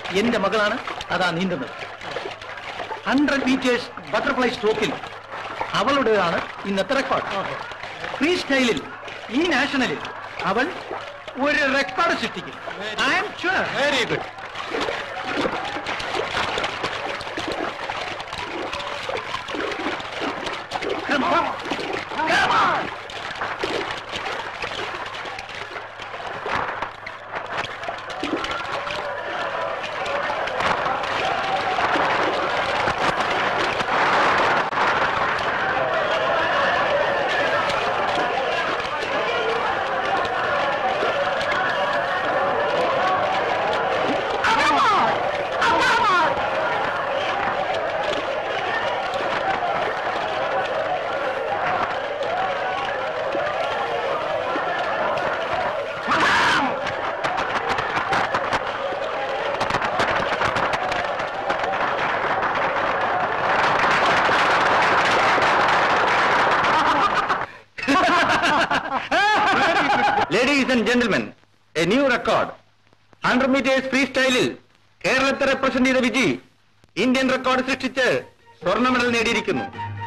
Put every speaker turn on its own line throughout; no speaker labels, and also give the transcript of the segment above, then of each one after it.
എന്റെ മകളാണ് അതാ നീന്തുന്നത് ഹൺഡ്രഡ് മീറ്റേഴ്സ് ബട്ടർഫ്ലൈ സ്ട്രോക്കിൽ അവളുടേതാണ് ഇന്നത്തെ റെക്കോർഡ് ഫ്രീ സ്റ്റൈലിൽ ഈ നാഷണലിൽ അവൾ ഒരു റെക്കോർഡ് സൃഷ്ടിക്കും I am sure very good Come on! Come on!
Ladies and gentlemen a new record hundred meters free സ്റ്റൈലിൽ കേരളത്തെ റെപ്രസെന്റ് ചെയ്ത വിജി ഇന്ത്യൻ റെക്കോർഡ് സൃഷ്ടിച്ച് സ്വർണ്ണ മെഡൽ നേടിയിരിക്കുന്നു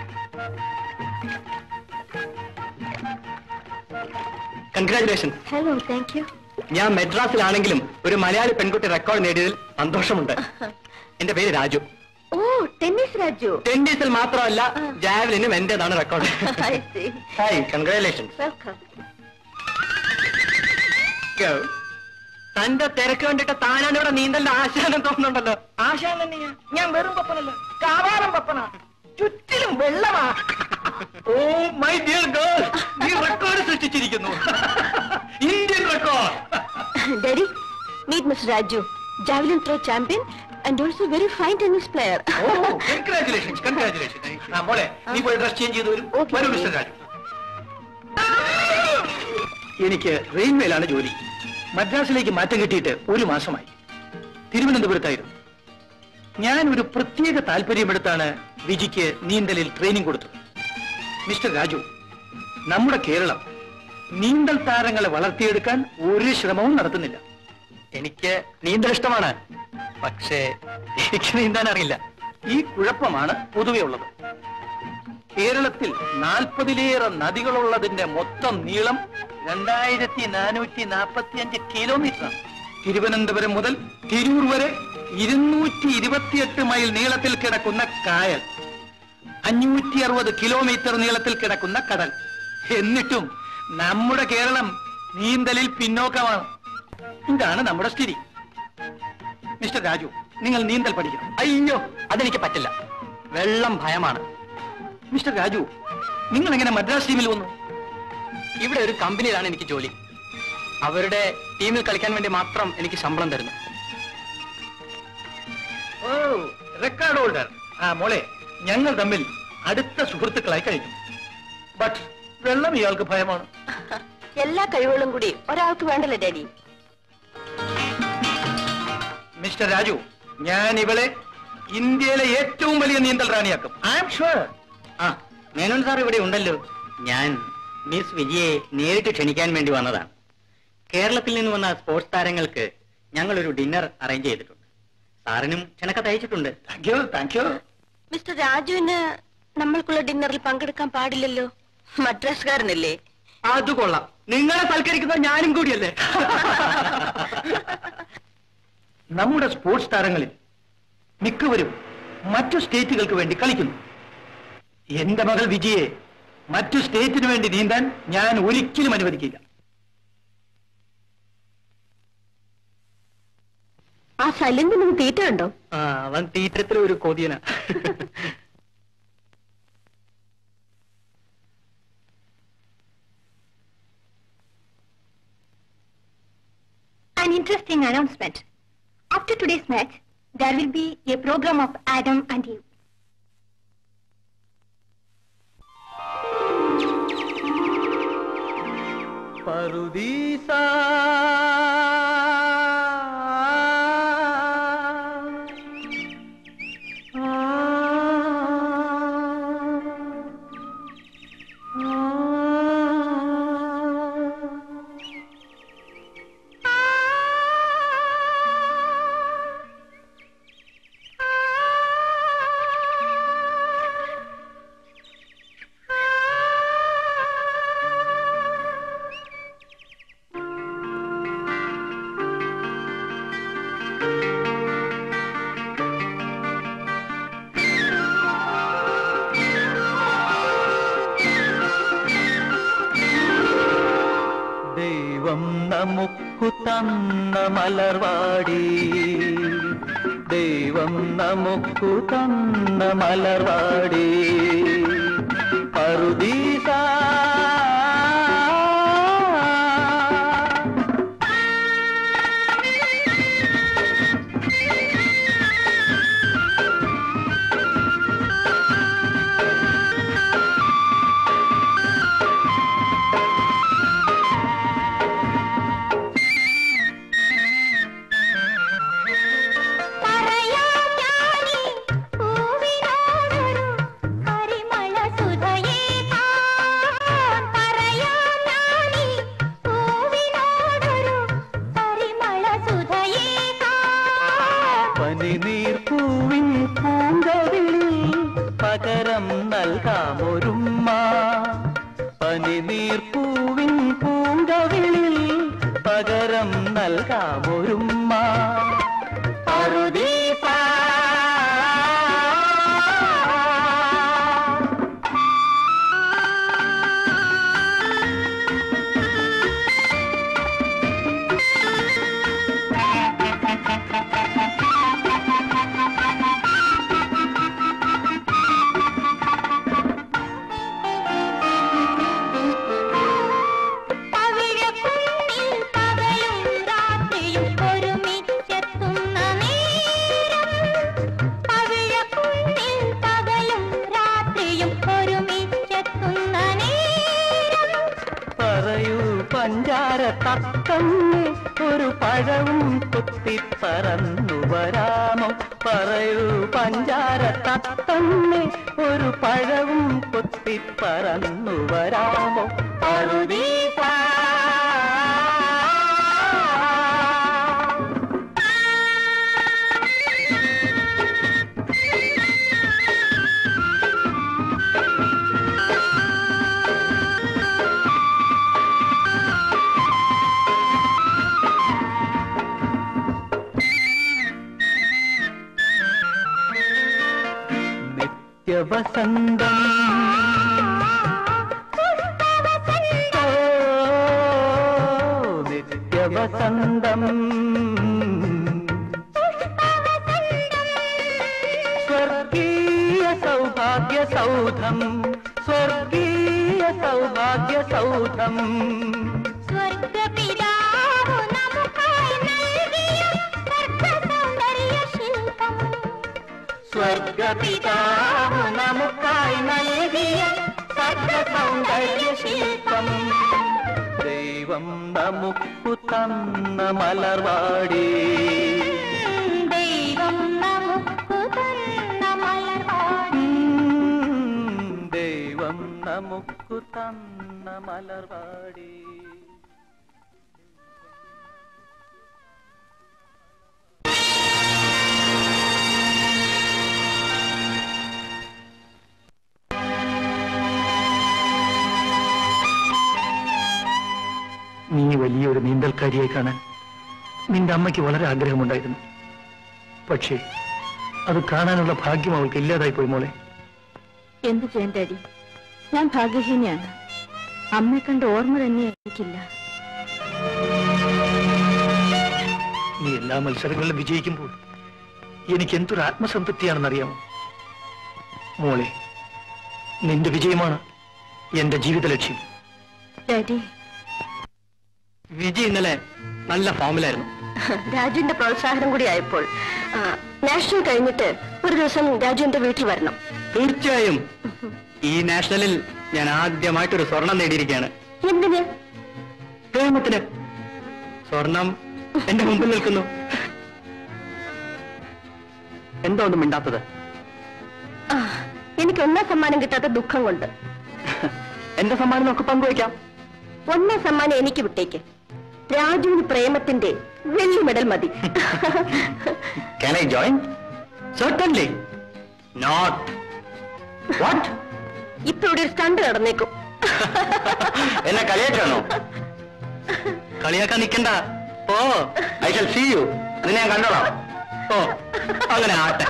കൺഗ്രാചുലേഷൻ
ഹലോ താങ്ക് യു
ഞാൻ മെഡ്രാസിലാണെങ്കിലും ഒരു മലയാളി പെൺകുട്ടി റെക്കോർഡ് നേടിയതിൽ സന്തോഷമുണ്ട് എന്റെ പേര് രാജു
ഓ ടെന്നീസ് രാജു
ടെന്നീസിൽ മാത്രമല്ല ജാവലിനും എന്റേതാണ് record
I see.
Hi congratulations
welcome
തന്റെ തിരക്ക് കണ്ടിട്ട് താനാണ് ഇവിടെ നീന്തലിന്റെ ആശാനം തോന്നുന്നുണ്ടല്ലോ ആശാനം തന്നെയാ ഞാൻ വെറും പപ്പനല്ല കാവാലം പപ്പനാ ചുറ്റിലും വെള്ളമാ ഓ മൈ ഡിയർ ഗേൾ നീ റെക്കോർഡ് സൃഷ്ടിച്ചിരിക്കുന്നു Indian record
Daddy, meet Mr. Raju, javelin throw champion and also very fine tennis player.
Oh congratulations congratulation ആ മോളെ നീ പോയി ഡ്രസ് ചേഞ്ച് ചെയ്ത് വരും
Okay,
വരൂ
okay.
മിസ്റ്റർ രാജു എനിക്ക് റെയിൽവേയിലാണ് ജോലി മദ്രാസിലേക്ക് മാറ്റം കിട്ടിയിട്ട് ഒരു മാസമായി തിരുവനന്തപുരത്തായിരുന്നു ഞാൻ ഒരു പ്രത്യേക താല്പര്യമെടുത്താണ് വിജിക്ക് നീന്തലിൽ ട്രെയിനിങ് കൊടുത്തത് മിസ്റ്റർ രാജു നമ്മുടെ കേരളം നീന്തൽ താരങ്ങളെ വളർത്തിയെടുക്കാൻ ഒരു ശ്രമവും നടത്തുന്നില്ല
എനിക്ക് നീന്തൽ ഇഷ്ടമാണ് പക്ഷേ എനിക്ക് നീന്താൻ അറിയില്ല
ഈ കുഴപ്പമാണ് പൊതുവെ ഉള്ളത് കേരളത്തിൽ നാൽപ്പതിലേറെ നദികളുള്ളതിന്റെ മൊത്തം നീളം രണ്ടായിരത്തി നാനൂറ്റി നാൽപ്പത്തി അഞ്ച് കിലോമീറ്ററാണ് തിരുവനന്തപുരം മുതൽ തിരൂർ വരെ ഇരുന്നൂറ്റി ഇരുപത്തിയെട്ട് മൈൽ നീളത്തിൽ കിടക്കുന്ന കായൽ അഞ്ഞൂറ്റി അറുപത് കിലോമീറ്റർ നീളത്തിൽ കിടക്കുന്ന കടൽ എന്നിട്ടും നമ്മുടെ കേരളം നീന്തലിൽ പിന്നോക്കമാണ് ഇതാണ് നമ്മുടെ സ്ഥിതി മിസ്റ്റർ രാജു നിങ്ങൾ നീന്തൽ പഠിക്കണം
അയ്യോ അതെനിക്ക് പറ്റില്ല വെള്ളം ഭയമാണ്
മിസ്റ്റർ രാജു നിങ്ങൾ എങ്ങനെ മദ്രാസ് ടീമിൽ വന്നു
ഇവിടെ ഒരു കമ്പനിയിലാണ് എനിക്ക് ജോലി അവരുടെ ടീമിൽ കളിക്കാൻ വേണ്ടി മാത്രം എനിക്ക് ശമ്പളം തരുന്നു
ഓ റെക്കോർഡ് ഹോൾഡർ ആ മോളെ ഞങ്ങൾ തമ്മിൽ അടുത്ത സുഹൃത്തുക്കളായി കഴിഞ്ഞു ബട്ട് വെള്ളം ഇയാൾക്ക് ഭയമാണ്
എല്ലാ കഴിവുകളും കൂടി ഒരാൾക്ക് വേണ്ടല്ലോ ഡാഡി
മിസ്റ്റർ രാജു ഞാൻ ഇവളെ ഇന്ത്യയിലെ ഏറ്റവും വലിയ നീന്തൽ റാണിയാക്കും ഐ എം ഷുവർ
ആ മേനോൻ സാർ ഇവിടെ ഉണ്ടല്ലോ ഞാൻ മിസ് വിജയെ നേരിട്ട് ക്ഷണിക്കാൻ വേണ്ടി വന്നതാണ് കേരളത്തിൽ നിന്ന് വന്ന സ്പോർട്സ് താരങ്ങൾക്ക് ഞങ്ങൾ ഒരു ഡിന്നർ അറേഞ്ച് ചെയ്തിട്ടുണ്ട് സാറിനും ക്ഷണക്കത്ത് അയച്ചിട്ടുണ്ട്
thank you thank you
mister രാജുവിന് നമ്മൾക്കുള്ള ഡിന്നറിൽ പങ്കെടുക്കാൻ പാടില്ലല്ലോ മദ്രാസുകാരനല്ലേ
അത് കൊള്ളാം നിങ്ങളെ സൽക്കരിക്കുന്നത് ഞാനും കൂടിയല്ലേ
നമ്മുടെ സ്പോർട്സ് താരങ്ങളിൽ മിക്കവരും മറ്റു സ്റ്റേറ്റുകൾക്ക് വേണ്ടി കളിക്കുന്നു എന്റെ മകൾ വിജയെ മറ്റു സ്റ്റേറ്റിന് വേണ്ടി നീന്താൻ ഞാൻ ഒരിക്കലും അനുവദിക്കില്ല
ആ സലിന്തിന് തീറ്റ ഉണ്ടോ
ആ അവൻ തീറ്റത്തിൽ ഒരു കൊതിയന
An interesting announcement. After today's match, there will be a program of Adam and Eve.
പറുദീസ
നമുക്ക് തന്ന മലർവാടി ദൈവം നമുക്കു തന്ന മലർവാടി പറുദീസ
പറയാം ഞാനീ പൂവിനോടൊരു പരിമള സുധയേകാൻ. പറയാം ഞാനീ പൂവിനോടൊരു പരിമള സുധയേകാൻ.
പനിനീർ പൂവിൻ പൂങ്കവിളിൽ പകരം നൽകാമൊരുമ്മ പനിനീർ പൂവിൻ പൂങ്കവിളിൽ പകരം നൽകാമൊരുമ്മ പറുദീസ
പവിഴക്കുന്നിൽ പകലും രാത്രിയും ഒരുമിച്ചെത്തുന്ന നേരം. പവിഴക്കുന്നിൽ പകലും രാത്രിയും ഒരുമിച്ചെത്തുന്ന നേരം.
പറയൂ പഞ്ചാര തത്തമ്മേ ഒരു പഴവും കുത്തിപ്പറന്നു വരാമോ പറയൂ പഞ്ചാര തത്തമ്മേ ഒരു പഴവും കുത്തിപ്പറന്നു വരാമോ പറുദീസ നിത്യവസന്തം ഓ, നിത്യവസന്തം സ്വർഗീയ സൗഭാഗ്യ സൗധം സ്വർഗീയ സൗഭാഗ്യ സൗധം
സ്വർഗപിതാവു നമുക്കായി നൽകിയ സർഗസൗന്ദര്യ ശില്പം.
സ്വർഗപിതാവ് നമുക്കായി നൽകിയ സർഗസൗന്ദര്യ ശില്പം ദൈവം നമുക്കു തന്ന മലർവാടി
ദൈവം നമുക്കു തന്ന മലർവാടി
ഉം, ദൈവം നമുക്കു തന്ന മലർവാടി
നീ വലിയൊരു നീന്തൽക്കാരിയായി കാണാൻ നിന്റെ അമ്മയ്ക്ക് വളരെ ആഗ്രഹമുണ്ടായിരുന്നു പക്ഷേ അത് കാണാനുള്ള ഭാഗ്യം അവൾക്ക് ഇല്ലാതായി പോയി മോളെ
എന്ത് ചെയ്യാൻ ഡാഡി ഞാൻ ഭാഗ്യഹീനയാണ് അമ്മയെ കണ്ട ഓർമ്മ തന്നെ എനിക്കില്ല
നീ എല്ലാ മത്സരങ്ങളിലും വിജയിക്കുമ്പോൾ എനിക്ക് എന്തൊരു ആത്മസംതൃപ്തിയാണെന്നറിയാമോ മോളെ നിന്റെ വിജയമാണ് എന്റെ ജീവിത ലക്ഷ്യം
ഡാഡി
വിജയ് ഇന്നലെ നല്ല ഫോമിലായിരുന്നു
രാജുവിന്റെ പ്രോത്സാഹനം കൂടി ആയപ്പോൾ ആ, നാഷണൽ കഴിഞ്ഞിട്ട് ഒരു ദിവസം രാജു എന്റെ വീട്ടിൽ വരണം
തീർച്ചയായും ഈ നാഷണലിൽ ഞാൻ ആദ്യമായിട്ടൊരു സ്വർണം നേടിയിരിക്കുകയാണ്
എന്തിന്
പ്രേമത്തിന് സ്വർണം എന്റെ മുമ്പിൽ നിൽക്കുന്നു എന്താ ഒന്നും മിണ്ടാത്തത്
ആ, എനിക്ക് ഒന്നാം സമ്മാനം കിട്ടാത്ത ദുഃഖം കൊണ്ട്
എന്റെ സമ്മാനം നമുക്ക് പങ്കുവയ്ക്കാം
ഒന്നാം സമ്മാനം എനിക്ക് വിട്ടേക്ക് രാജുവിന് പ്രേമത്തിന്റെ വെള്ളി മെഡൽ മതി
Can I join? Certainly. Not. What?
ഇപ്പൊ ഇവിടെ ഒരു സ്റ്റണ്ട് നടന്നേക്കും
എന്നെ കളിയാക്കാണോ കളിയാക്കാൻ നിൽക്കണ്ട oh I shall see you നിന്നെ ഞാൻ കണ്ടോളാം ഓ അങ്ങനെ ആട്ടെ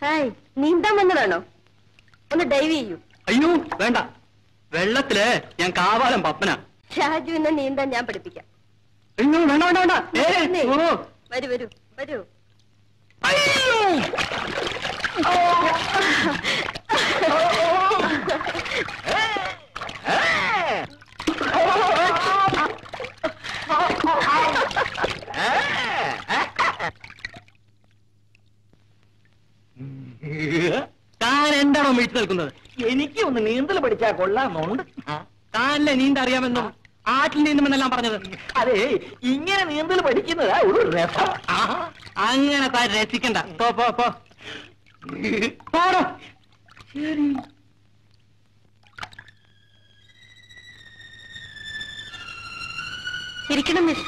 ഹായ് നീന്താൻ വന്നതാണോ ഒന്ന് ഡൈവ് ചെയ്യൂ
അയ്യോ വേണ്ട വെള്ളത്തില് ഞാൻ കാവാലം പപ്പന
ഷാജുവിനെ നീന്താൻ ഞാൻ പഠിപ്പിക്കാം
അയ്യോ വേണ്ട വേണ്ട വേണ്ട ഏ,
വന്നേ.
ഓ.
വരൂ വരൂ വരൂ
അയ്യോ താൻ എന്താണോ വീട്ടിൽ നിൽക്കുന്നത്
എനിക്ക് ഒന്ന് നീന്തൽ പഠിച്ചാൽ കൊള്ളാമെന്നുണ്ട്
താനല്ലേ നീന്തറിയാമെന്നും ആറ്റിൽ നീന്തുമെന്നെല്ലാം പറഞ്ഞത്
അതെ ഇങ്ങനെ നീന്തൽ പഠിക്കുന്നതാ ഒരു രസം
ആ, അങ്ങനെ താൻ രസിക്കണ്ട പോ പോ പോ പോടോ
ഇരിക്കണം മിസ്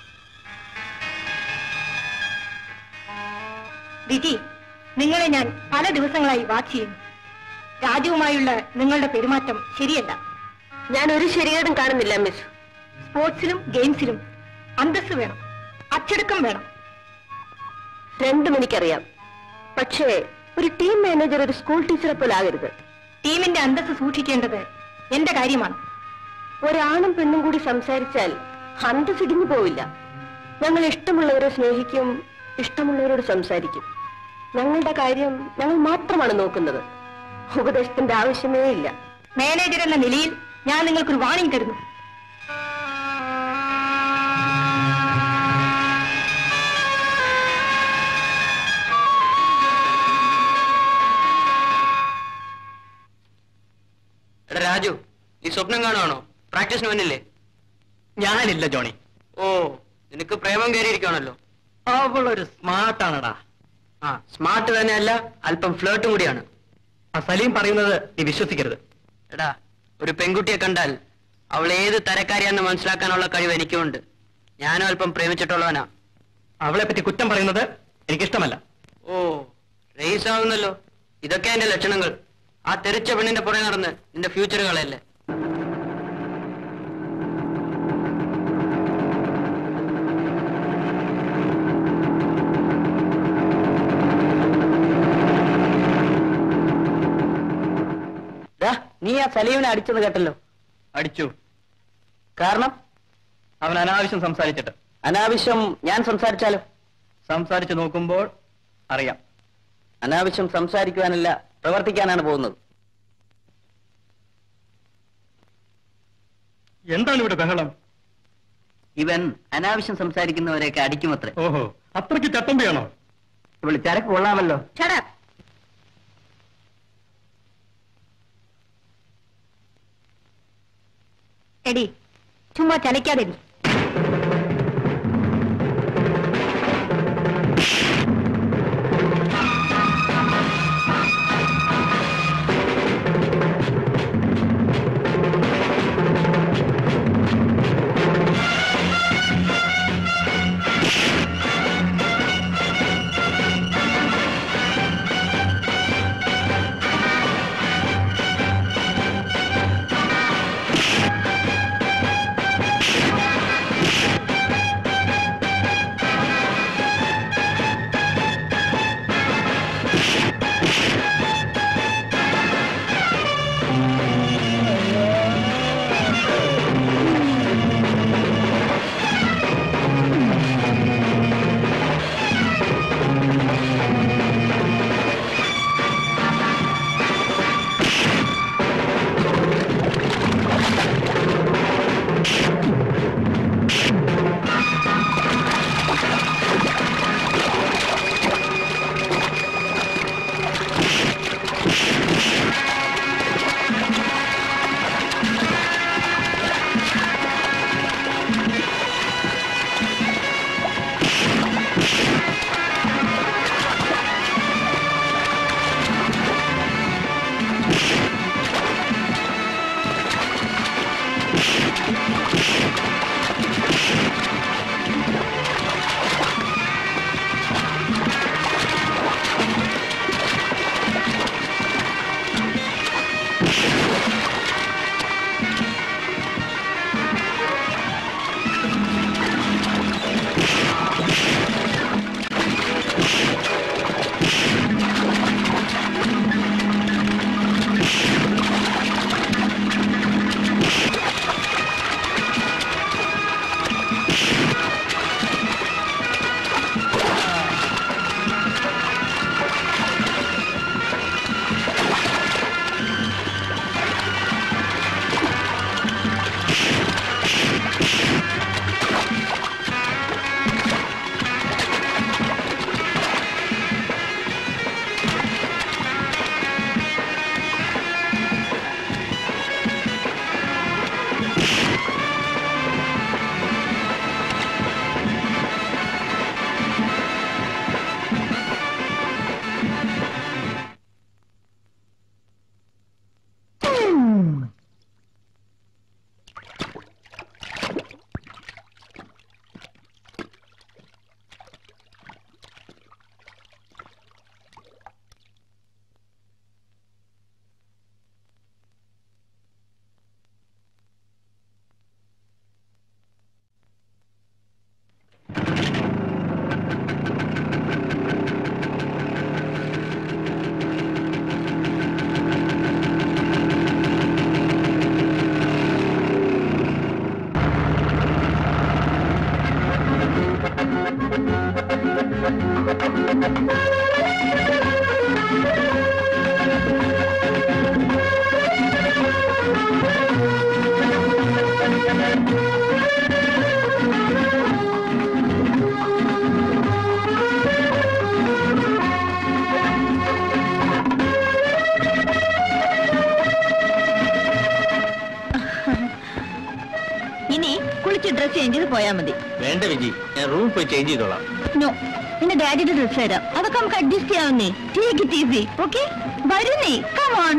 വിജി നിങ്ങളെ ഞാൻ പല ദിവസങ്ങളായി വാച്ച് ചെയ്യുന്നു രാജുവുമായുള്ള നിങ്ങളുടെ പെരുമാറ്റം ശരിയല്ല
ഞാൻ ഒരു ശരികേടും കാണുന്നില്ല മിസ്
സ്പോർട്സിലും ഗെയിംസിലും അന്തസ് വേണം അച്ചടക്കം വേണം
രണ്ടും എനിക്കറിയാം പക്ഷേ ഒരു ടീം മാനേജർ ഒരു സ്കൂൾ ടീച്ചറെ പോലെ ആകരുത്
ടീമിന്റെ അന്തസ് സൂക്ഷിക്കേണ്ടത് എന്റെ കാര്യമാണ്
ഒരാണും പെണ്ണും കൂടി സംസാരിച്ചാൽ അന്തസ് ഇടിഞ്ഞു പോവില്ല ഞങ്ങൾ ഇഷ്ടമുള്ളവരെ സ്നേഹിക്കും ഇഷ്ടമുള്ളവരോട് സംസാരിക്കും ഞങ്ങളുടെ കാര്യം ഞങ്ങൾ മാത്രമാണ് നോക്കുന്നത് ഉപദേശത്തിന്റെ ആവശ്യമേ ഇല്ല
മാനേജർ എന്ന നിലയിൽ ഞാൻ നിങ്ങൾക്കൊരു വാണിംഗ് തരുന്നു
എടാ രാജു നീ സ്വപ്നം കാണുവാണോ പ്രാക്ടീസിന് വന്നില്ലേ ഞാനില്ല ജോണി ഓ നിനക്ക് പ്രേമം കയറിയിരിക്കുകയാണല്ലോ അവളൊരു സ്മാർട്ടാണടാ ആ സ്മാർട്ട് തന്നെയല്ല അല്പം ഫ്ലേർട്ടും കൂടിയാണ് ആ സലീം പറയുന്നത് നീ വിശ്വസിക്കരുത് എടാ ഒരു പെൺകുട്ടിയെ കണ്ടാൽ അവൾ ഏത് തരക്കാരിയാന്ന് മനസ്സിലാക്കാനുള്ള കഴിവ് എനിക്കുമുണ്ട് ഞാനും അല്പം പ്രേമിച്ചിട്ടുള്ളവനാ അവളെ പറ്റി കുറ്റം പറയുന്നത് എനിക്കിഷ്ടമല്ല ഓ റേസ് ആവുന്നല്ലോ ഇതൊക്കെ എന്റെ ലക്ഷണങ്ങൾ ആ തെറിച്ച പെണ്ണിന്റെ പുറകെ നടന്ന് നിന്റെ ഫ്യൂച്ചർ കളയല്ലേ
നീ ആ സലീമിനെ അടിച്ചെന്ന് കേട്ടല്ലോ
അടിച്ചു
കാരണം
അവൻ അനാവശ്യം സംസാരിച്ചിട്ട്
അനാവശ്യം ഞാൻ സംസാരിച്ചാലോ
സംസാരിച്ചു നോക്കുമ്പോൾ അറിയാം
അനാവശ്യം സംസാരിക്കുവാനല്ല പ്രവർത്തിക്കാനാണ് പോകുന്നത്
എന്താണ് ഇവിടെ ബഹളം
ഇവൻ അനാവശ്യം സംസാരിക്കുന്നവരെയൊക്കെ അടിക്കുമത്രേ
ഓഹോ അത്രയ്ക്ക് ചട്ടമ്പിയാണോ
ഇവള് ചരക്ക് കൊള്ളാമല്ലോ
Shut up. എടി ചുമ്മാ ചലിക്കാതെ ഇരി. ഇനി കുളിച്ച് ഡ്രസ് ചേഞ്ച് ചെയ്ത് പോയാൽ മതി
വേണ്ട വിജി ഞാൻ റൂം പോയി ചേഞ്ച് ചെയ്തോളാം
നോ നിന്റെ ഡാഡിയുടെ ഡ്രസ് തരാം അതൊക്കെ നമുക്ക് അഡ്ജസ്റ്റ് ചെയ്യാവുന്നേ ടേക്ക് ഇറ്റ് ഈസി ഓക്കെ വരുന്നേ കം ഓൺ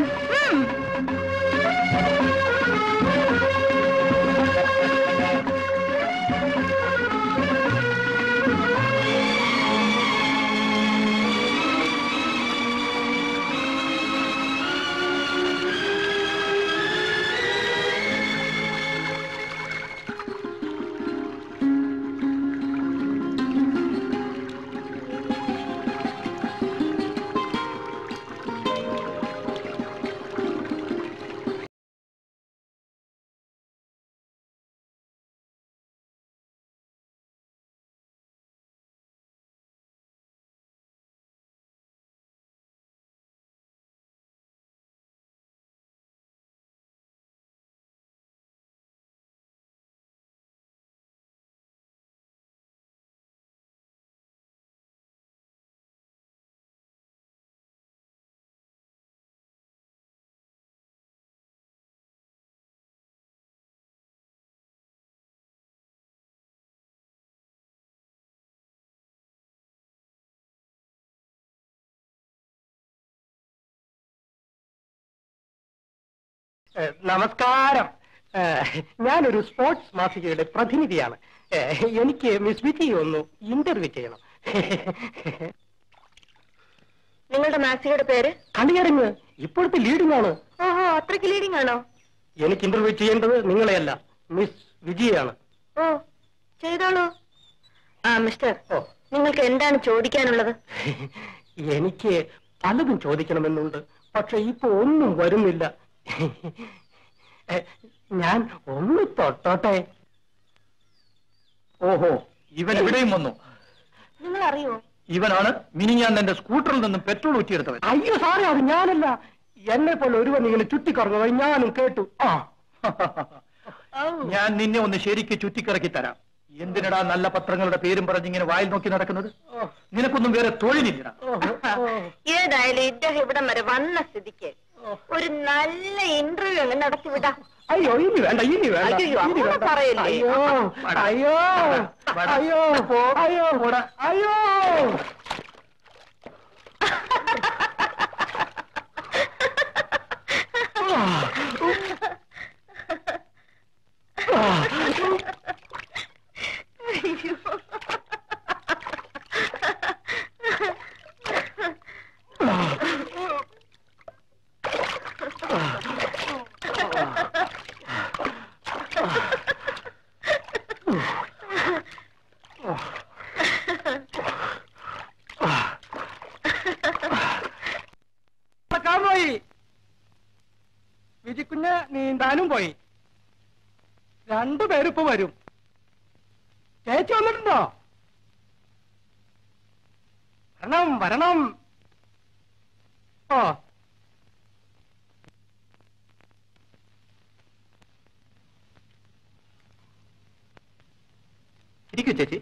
ഏ, നമസ്കാരം ഏ, ഞാനൊരു സ്പോർട്സ് മാസികയുടെ പ്രതിനിധിയാണ് ഏ, എനിക്ക് മിസ് വിജി ഒന്ന് ഇന്റർവ്യൂ ചെയ്യണം
നിങ്ങളുടെ മാസികയുടെ പേര്
കളിയരങ്ങ് ഇപ്പോഴത്തെ ലീഡിംഗ് ആണ്
ഓഹോ അത്രയ്ക്ക് ലീഡിംഗ് ആണോ
എനിക്ക് ഇന്റർവ്യൂ ചെയ്യേണ്ടത് നിങ്ങളെയല്ല മിസ് വിജിയാണ്
ഓ ചെയ്തോളൂ ആ മിസ്റ്റർ
ഓ
നിങ്ങൾക്ക് എന്താണ് ചോദിക്കാനുള്ളത്
എനിക്ക് പലതും ചോദിക്കണമെന്നുണ്ട് പക്ഷെ ഇപ്പൊ ഒന്നും വരുന്നില്ല ഏ, ഞാൻ ഒന്ന് തൊട്ടോട്ടെ
ഓഹോ ഇവൻ ഇവിടെയും വന്നു
നിങ്ങൾ അറിയോ
ഇവനാണ് മിനിഞ്ഞാൻ എന്റെ സ്കൂട്ടറിൽ നിന്നും പെട്രോൾ ഊറ്റിയെടുത്തവൻ
അയ്യോ സാറേ അത് ഞാനല്ല എന്നെ പോലെ ഒരുവൻ ഇങ്ങനെ ചുറ്റിക്കറങ്ങുന്നത് ഞാനും കേട്ടു ആ
ഞാൻ നിന്നെ ഒന്ന് ശരിക്ക് ചുറ്റിക്കിറക്കി തരാം എന്തിനടാ നല്ല പത്രങ്ങളുടെ പേരും പറഞ്ഞിങ്ങനെ വായിൽ നോക്കി നടക്കുന്നത് നിനക്കൊന്നും വേറെ തൊഴിലില്ലടാ
ഏതായാലും ഇദ്ദേഹം ഇവിടം വരെ വന്ന സ്ഥിതിക്ക് ഒരു നല്ല ഇന്റർവ്യൂ അങ്ങ് നടത്തിവിടാം
അയ്യോ ഇനി വേണ്ട ഇനി വേണ്ട
അയ്യോ,
ഇനി
അങ്ങനെ
വേണ്ട.
പറയല്ലേ.
അയ്യോ അയ്യോ അയ്യോ അയ്യോ അയ്യോ നടക്കാൻ പോയി വിജിക്കുഞ്ഞ് നീന്താനും പോയി രണ്ടുപേരിപ്പോ വരും ചേച്ചി വന്നിട്ടുണ്ടോ വരണം വരണം ഓ
ഇരിക്കൂ ചേച്ചി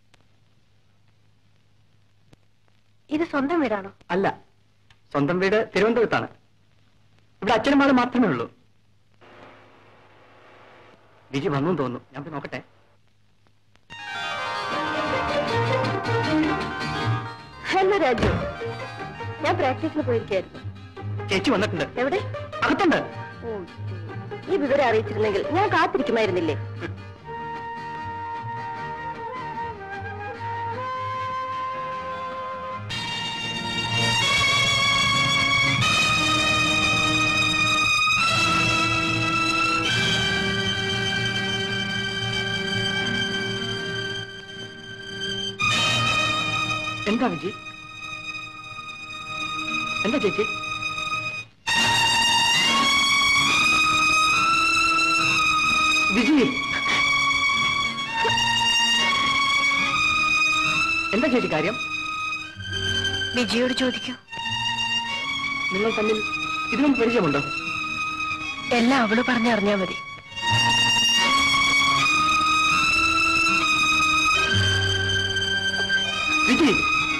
ഇത് സ്വന്തം വീടാണോ
അല്ല സ്വന്തം വീട് തിരുവനന്തപുരത്താണ് ഇവിടെ അച്ഛനും മകളും മാത്രമേ ഉള്ളൂ വിജി വന്നു തോന്നുന്നു ഞാൻ പോയി നോക്കട്ടെ
ഹലോ രാജു ഞാൻ പ്രാക്ടീസിന് പോയിരിക്കായിരുന്നു
ചേച്ചി വന്നിട്ടുണ്ട്
എവിടെ
അകത്തുണ്ട്
ഓ, ഈ വിവരം അറിയിച്ചിരുന്നെങ്കിൽ ഞാൻ കാത്തിരിക്കുമായിരുന്നില്ലേ
എന്താ വിജി എന്താ ചേച്ചി വിജി എന്താ ചേച്ചി കാര്യം
വിജയോട് ചോദിക്കൂ
നിങ്ങൾ തമ്മിൽ ഇതിനും പരിചയമുണ്ടോ
എല്ലാം അവള് പറഞ്ഞറിഞ്ഞാ മതി
വിജി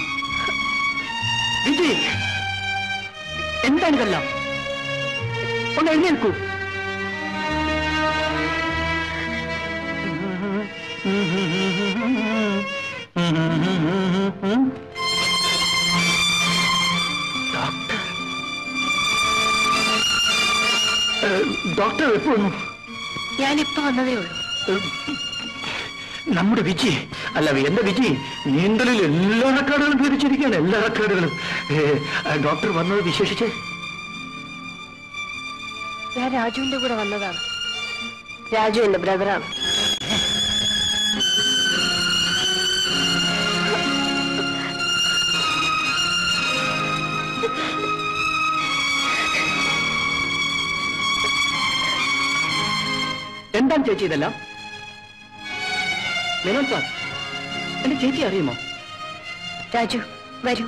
വിജി എന്താണ് ഇതെല്ലാം ഒന്ന് എഴുന്നേൽക്കൂ ഡോക്ടർ ഏഹ്, ഡോക്ടർ എപ്പോ വന്നു
ഞാനിപ്പോ വന്നതേ ഉള്ളൂ
നമ്മുടെ വിജി അല്ല എന്റെ വിജി നീന്തലിൽ എല്ലാ റെക്കോർഡുകളും ഭേദിച്ചിരിക്കുകയാണ് എല്ലാ റെക്കോർഡുകളും ഏ, ഡോക്ടർ വന്നത് വിശേഷിച്ച്
ഞാൻ രാജുവിന്റെ കൂടെ വന്നതാണ് രാജു എന്റെ ബ്രദറാണ്
എന്താണ് ചേച്ചി ഇതെല്ലാം മേനോൻ സാർ എന്റെ ചേച്ചി അറിയുമോ
രാജു വരൂ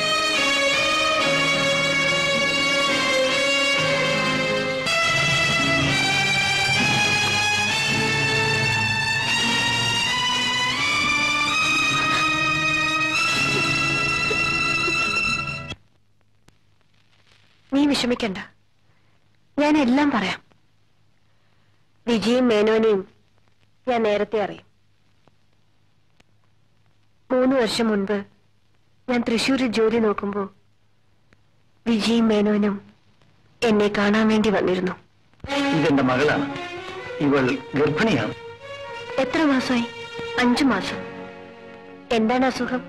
നീ വിഷമിക്കണ്ട ഞാൻ എല്ലാം പറയാം വിജയും മേനോനെയും ഞാൻ നേരത്തെ അറിയും മൂന്ന് വർഷം മുൻപ് ഞാൻ തൃശ്ശൂരിൽ ജോലി നോക്കുമ്പോ വിജയും മേനോനും എന്നെ കാണാൻ വേണ്ടി വന്നിരുന്നു
ഇതെന്റെ മകളാണ് ഇവൾ ഗർഭിണിയാണ്
എത്ര മാസമായി അഞ്ചു മാസം എന്താണ് അസുഖം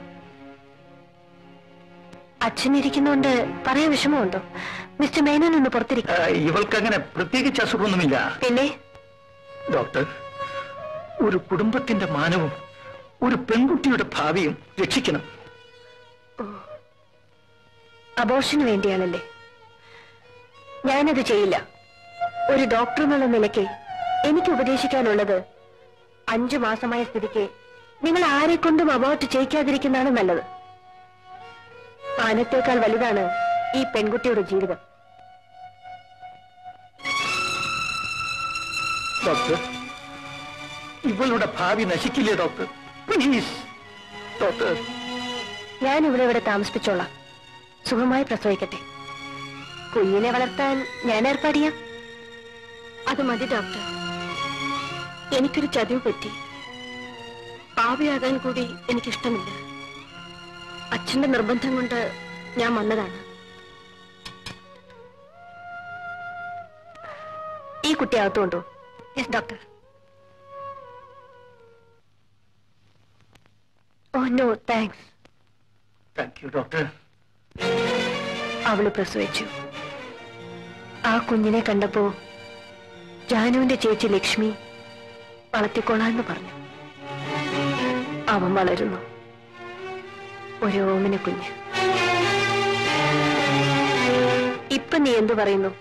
അച്ഛനിരിക്കുന്നോണ്ട് പറയാൻ വിഷമമുണ്ടോ മിസ്റ്റർ മേനോൻ ഒന്ന്
ആ,
പുറത്തിരിക്കും
ഇവൾക്കങ്ങനെ പ്രത്യേകിച്ച് അസുഖമൊന്നുമില്ല
പിന്നെ
ഡോക്ടർ ഒരു കുടുംബത്തിന്റെ മാനവും ഒരു പെൺകുട്ടിയുടെ ഭാവിയും രക്ഷിക്കണം
അബോർഷന് വേണ്ടിയാണല്ലേ ഞാനത് ചെയ്യില്ല ഒരു ഡോക്ടർ എന്നുള്ള നിലയ്ക്ക് എനിക്ക് ഉപദേശിക്കാനുള്ളത് അഞ്ചു മാസമായ സ്ഥിതിക്ക് നിങ്ങൾ ആരെ കൊണ്ടും അബോർട്ട് ചെയ്യിക്കാതിരിക്കുന്നതാണ് നല്ലത് മാനത്തേക്കാൾ വലുതാണ് ഈ പെൺകുട്ടിയുടെ ജീവിതം
ഡോക്ടർ ഇവളുടെ ഭാവി നശിക്കില്ലേ ഡോക്ടർ പ്ലീസ് ഡോക്ടർ
ഞാൻ ഇവിടെ ഇവിടെ താമസിപ്പിച്ചോളാം സുഖമായി പ്രസവിക്കട്ടെ കുഞ്ഞിനെ വളർത്താൻ ഞാൻ ഏർപ്പാട് ചെയ്യാം അത് മതി ഡോക്ടർ എനിക്കൊരു ചതിവ് പറ്റി പാവയാകാൻ കൂടി എനിക്കിഷ്ടമില്ല അച്ഛന്റെ നിർബന്ധം കൊണ്ട് ഞാൻ വന്നതാണ് ഈ കുട്ടി അകത്തുകൊണ്ടോ yes doctor oh no thanks
thank you doctor
അവള് പ്രസവിച്ചു ആ കുഞ്ഞിനെ കണ്ടപ്പോ ജാനുവിന്റെ ചേച്ചി ലക്ഷ്മി വളർത്തിക്കൊള്ളാന്ന് പറഞ്ഞു അവൻ വളരുന്നു ഒരു ഓമിന കുഞ്ഞ് ഇപ്പൊ നീ എന്തു പറയുന്നു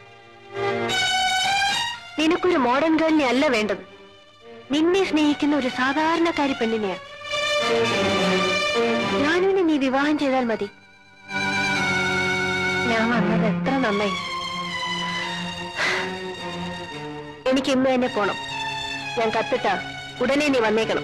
നിനക്കൊരു മോഡേൺ ഗേളിനെ അല്ല വേണ്ടത് നിന്നെ സ്നേഹിക്കുന്ന ഒരു സാധാരണക്കാരി പെണ്ണിനെയാണ് ജാനുവിനെ നീ വിവാഹം ചെയ്താൽ മതി ഞാൻ വന്നത് എത്ര നന്നായി എനിക്ക് ഇന്ന് തന്നെ പോണം ഞാൻ കത്തിട്ട ഉടനെ നീ വന്നേക്കണം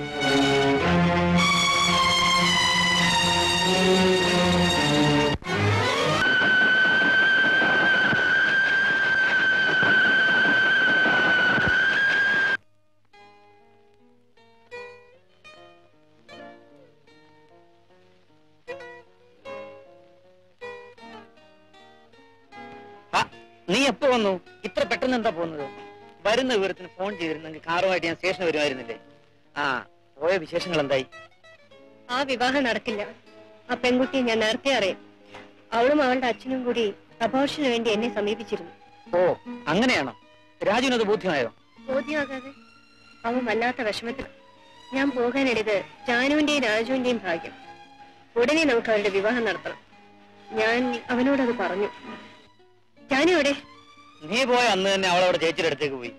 ആ, നീ എപ്പോ വന്നു ഇത്ര പെട്ടെന്ന് എന്താ പോകുന്നത് വരുന്ന വിവരത്തിന് ഫോൺ ചെയ്തിരുന്നെങ്കിൽ കാറുമായിട്ട് ഞാൻ സ്റ്റേഷനിൽ വരുമായിരുന്നില്ലേ ആ പോയ വിശേഷങ്ങൾ എന്തായി
ആ വിവാഹം നടക്കില്ല ആ പെൺകുട്ടിയെ ഞാൻ നേരത്തെ അറിയാം അവളും അവളുടെ അച്ഛനും കൂടി അബോർഷന് വേണ്ടി എന്നെ സമീപിച്ചിരുന്നു
ഓ അങ്ങനെയാണോ രാജുവിനത് ബോധ്യമായോ
ബോധ്യമാകാതെ അവൻ വല്ലാത്ത വിഷമത്തിൽ ഞാൻ പോകാനിടത് ജാനുവിന്റെയും രാജുവിന്റെയും ഭാഗ്യം ഉടനെ നമുക്ക് അവരുടെ വിവാഹം നടത്തണം ഞാൻ അവനോടത് പറഞ്ഞു ജാനു എവിടെ
നീ പോയ അന്ന് തന്നെ അവളവിടെ ചേച്ചിയുടെ അടുത്തേക്ക് പോയി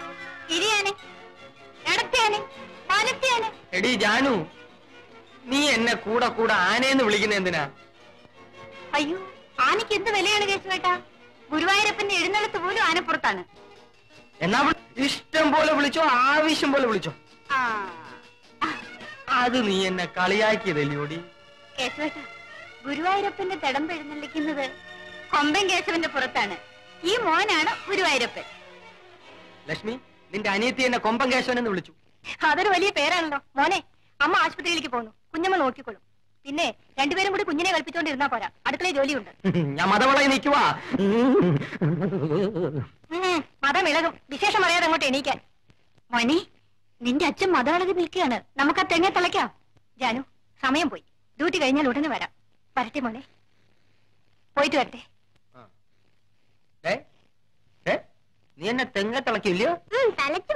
ഇരിയാനെ ഇടത്തെയാനെ വലത്തെയാനെ
എടി ജാനു നീ എന്നെ കൂടെ കൂടെ ആനയെന്ന് വിളിക്കുന്ന എന്തിനാ
അയ്യോ ആനയ്ക്ക് എന്ത് വിലയാണ് കേശുവേട്ടാ ഗുരുവായൂരപ്പന്റെ എഴുന്നള്ളത്ത് പോലും ആനപ്പുറത്താണ്
എന്നാ വിളി- ഇഷ്ടം പോലെ വിളിച്ചോ ആവശ്യം പോലെ വിളിച്ചോ
ആ
അത് നീ എന്നെ കളിയാക്കിയതല്ലോടി
കേശവേട്ടാ ഗുരുവായൂരപ്പന്റെ തിടമ്പ് എഴുന്നള്ളിക്കുന്നത് കൊമ്പൻ കേശവന്റെ പുറത്താണ് ഈ മോനാണ് ഗുരുവായൂരപ്പൻ
ലക്ഷ്മി നിന്റെ അനിയത്തി എന്നെ കൊമ്പൻ കേശവൻ എന്ന് വിളിച്ചു
അതൊരു വലിയ പേരാണല്ലോ മോനെ അമ്മ ആശുപത്രിയിലേക്ക് പോകുന്നു കുഞ്ഞമ്മ നോക്കിക്കോളും പിന്നെ രണ്ടുപേരും കൂടി കുഞ്ഞിനെ കളിപ്പിച്ചോണ്ടിരുന്നാ പോരാ അടുക്കളയിൽ ജോലിയുണ്ട്
ഞാൻ മതവളയിൽ നിൽക്കുവാ
ഉം, മതം ഇളകും വിശേഷം അറിയാതെ അങ്ങോട്ട് എണീക്കാൻ മോനെ നിന്റെ അച്ഛൻ മതം ഇളകി നിൽക്കുകയാണ് നമുക്ക് ആ തെങ്ങ തിളയ്ക്കാം ജാനു സമയം പോയി ഡ്യൂട്ടി കഴിഞ്ഞാൽ ഉടനെ വരാം വരട്ടെ മോനെ പോയിട്ട് വരട്ടെ
ഏ? ഏ? നീ എന്നെ തെങ്ങ തിളക്കില്ലയോ
തലച്ചു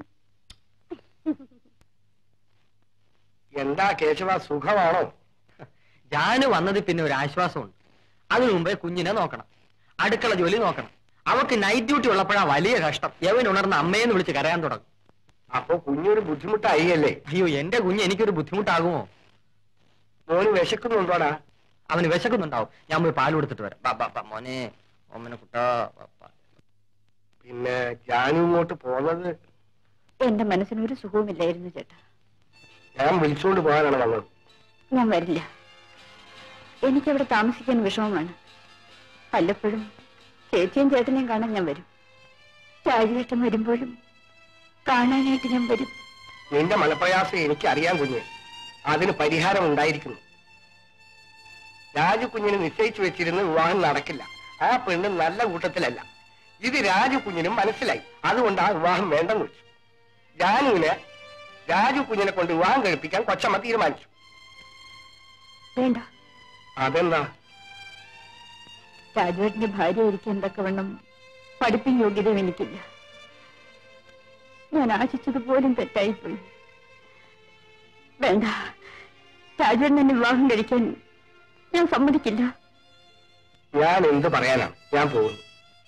എന്താ കേശവ സുഖമാണോ
ജാന് വന്നത് പിന്നെ ഒരു ആശ്വാസമുണ്ട് അതിനു മുമ്പേ കുഞ്ഞിനെ നോക്കണം അടുക്കള ജോലി നോക്കണം അവക്ക് നൈറ്റ് ഡ്യൂട്ടി ഉള്ളപ്പോഴാ വലിയ കഷ്ടം യവൻ ഉണർന്ന് അമ്മയെന്ന് വിളിച്ച് കരയാൻ തുടങ്ങും
അപ്പൊ കുഞ്ഞൊരു ബുദ്ധിമുട്ടായി അല്ലേ
അയ്യോ എന്റെ കുഞ്ഞ് എനിക്കൊരു ബുദ്ധിമുട്ടാകുമോ
മോന് വിശക്കുന്നുണ്ടോടാ
അവന് വിശക്കുന്നുണ്ടാവും ഞാൻ പോയി പാൽ കൊടുത്തിട്ട് വരാം ബാ, ബാ, ബാ, മോനെ ഓമന കുട്ടാ ബാ, ബാ.
പിന്നെ ജാനു ഇങ്ങോട്ട് പോന്നത്
എന്റെ മനസ്സിനൊരു സുഖവുമില്ലായിരുന്നു ചേട്ടാ
ഞാൻ വിളിച്ചുകൊണ്ട് പോകാനാണ് വന്നത്
ഞാൻ വരില്ല എനിക്കവിടെ താമസിക്കാൻ വിഷമമാണ് വല്ലപ്പോഴും ചേച്ചിയും ചേട്ടനെയും കാണാൻ ഞാൻ വരും രാജേട്ടൻ വരുമ്പോഴും കാണാനായിട്ട് ഞാൻ വരും
നിന്റെ മനപ്രയാസം എനിക്കറിയാൻ കുഞ്ഞ് അതിന് പരിഹാരം ഉണ്ടായിരിക്കുന്നു രാജു കുഞ്ഞിന് നിശ്ചയിച്ചു വെച്ചിരുന്ന വിവാഹം നടക്കില്ല ആ പെണ്ണ് നല്ല കൂട്ടത്തിലല്ല ഇത് രാജു കുഞ്ഞിനും മനസ്സിലായി അതുകൊണ്ട് ആ വിവാഹം വേണ്ടെന്ന് വെച്ചു ജാനുവിന് രാജു കുഞ്ഞിനെ കൊണ്ട് വിവാഹം കഴിപ്പിക്കാൻ കൊച്ചമ്മ തീരുമാനിച്ചു
വേണ്ട
അതെന്താ
രാജുവേട്ടന്റെ ഭാര്യ ഇരിക്കാൻ തക്കവണ്ണം പഠിപ്പും യോഗ്യതയും എനിക്കില്ല ഞാൻ ആശിച്ചതുപോലും തെറ്റായിപ്പോയി വേണ്ട രാജുവേട്ടൻ എന്നെ വിവാഹം കഴിക്കാൻ ഞാൻ സമ്മതിക്കില്ല
ഞാൻ എന്ത് പറയാനാ ഞാൻ പോകുന്നു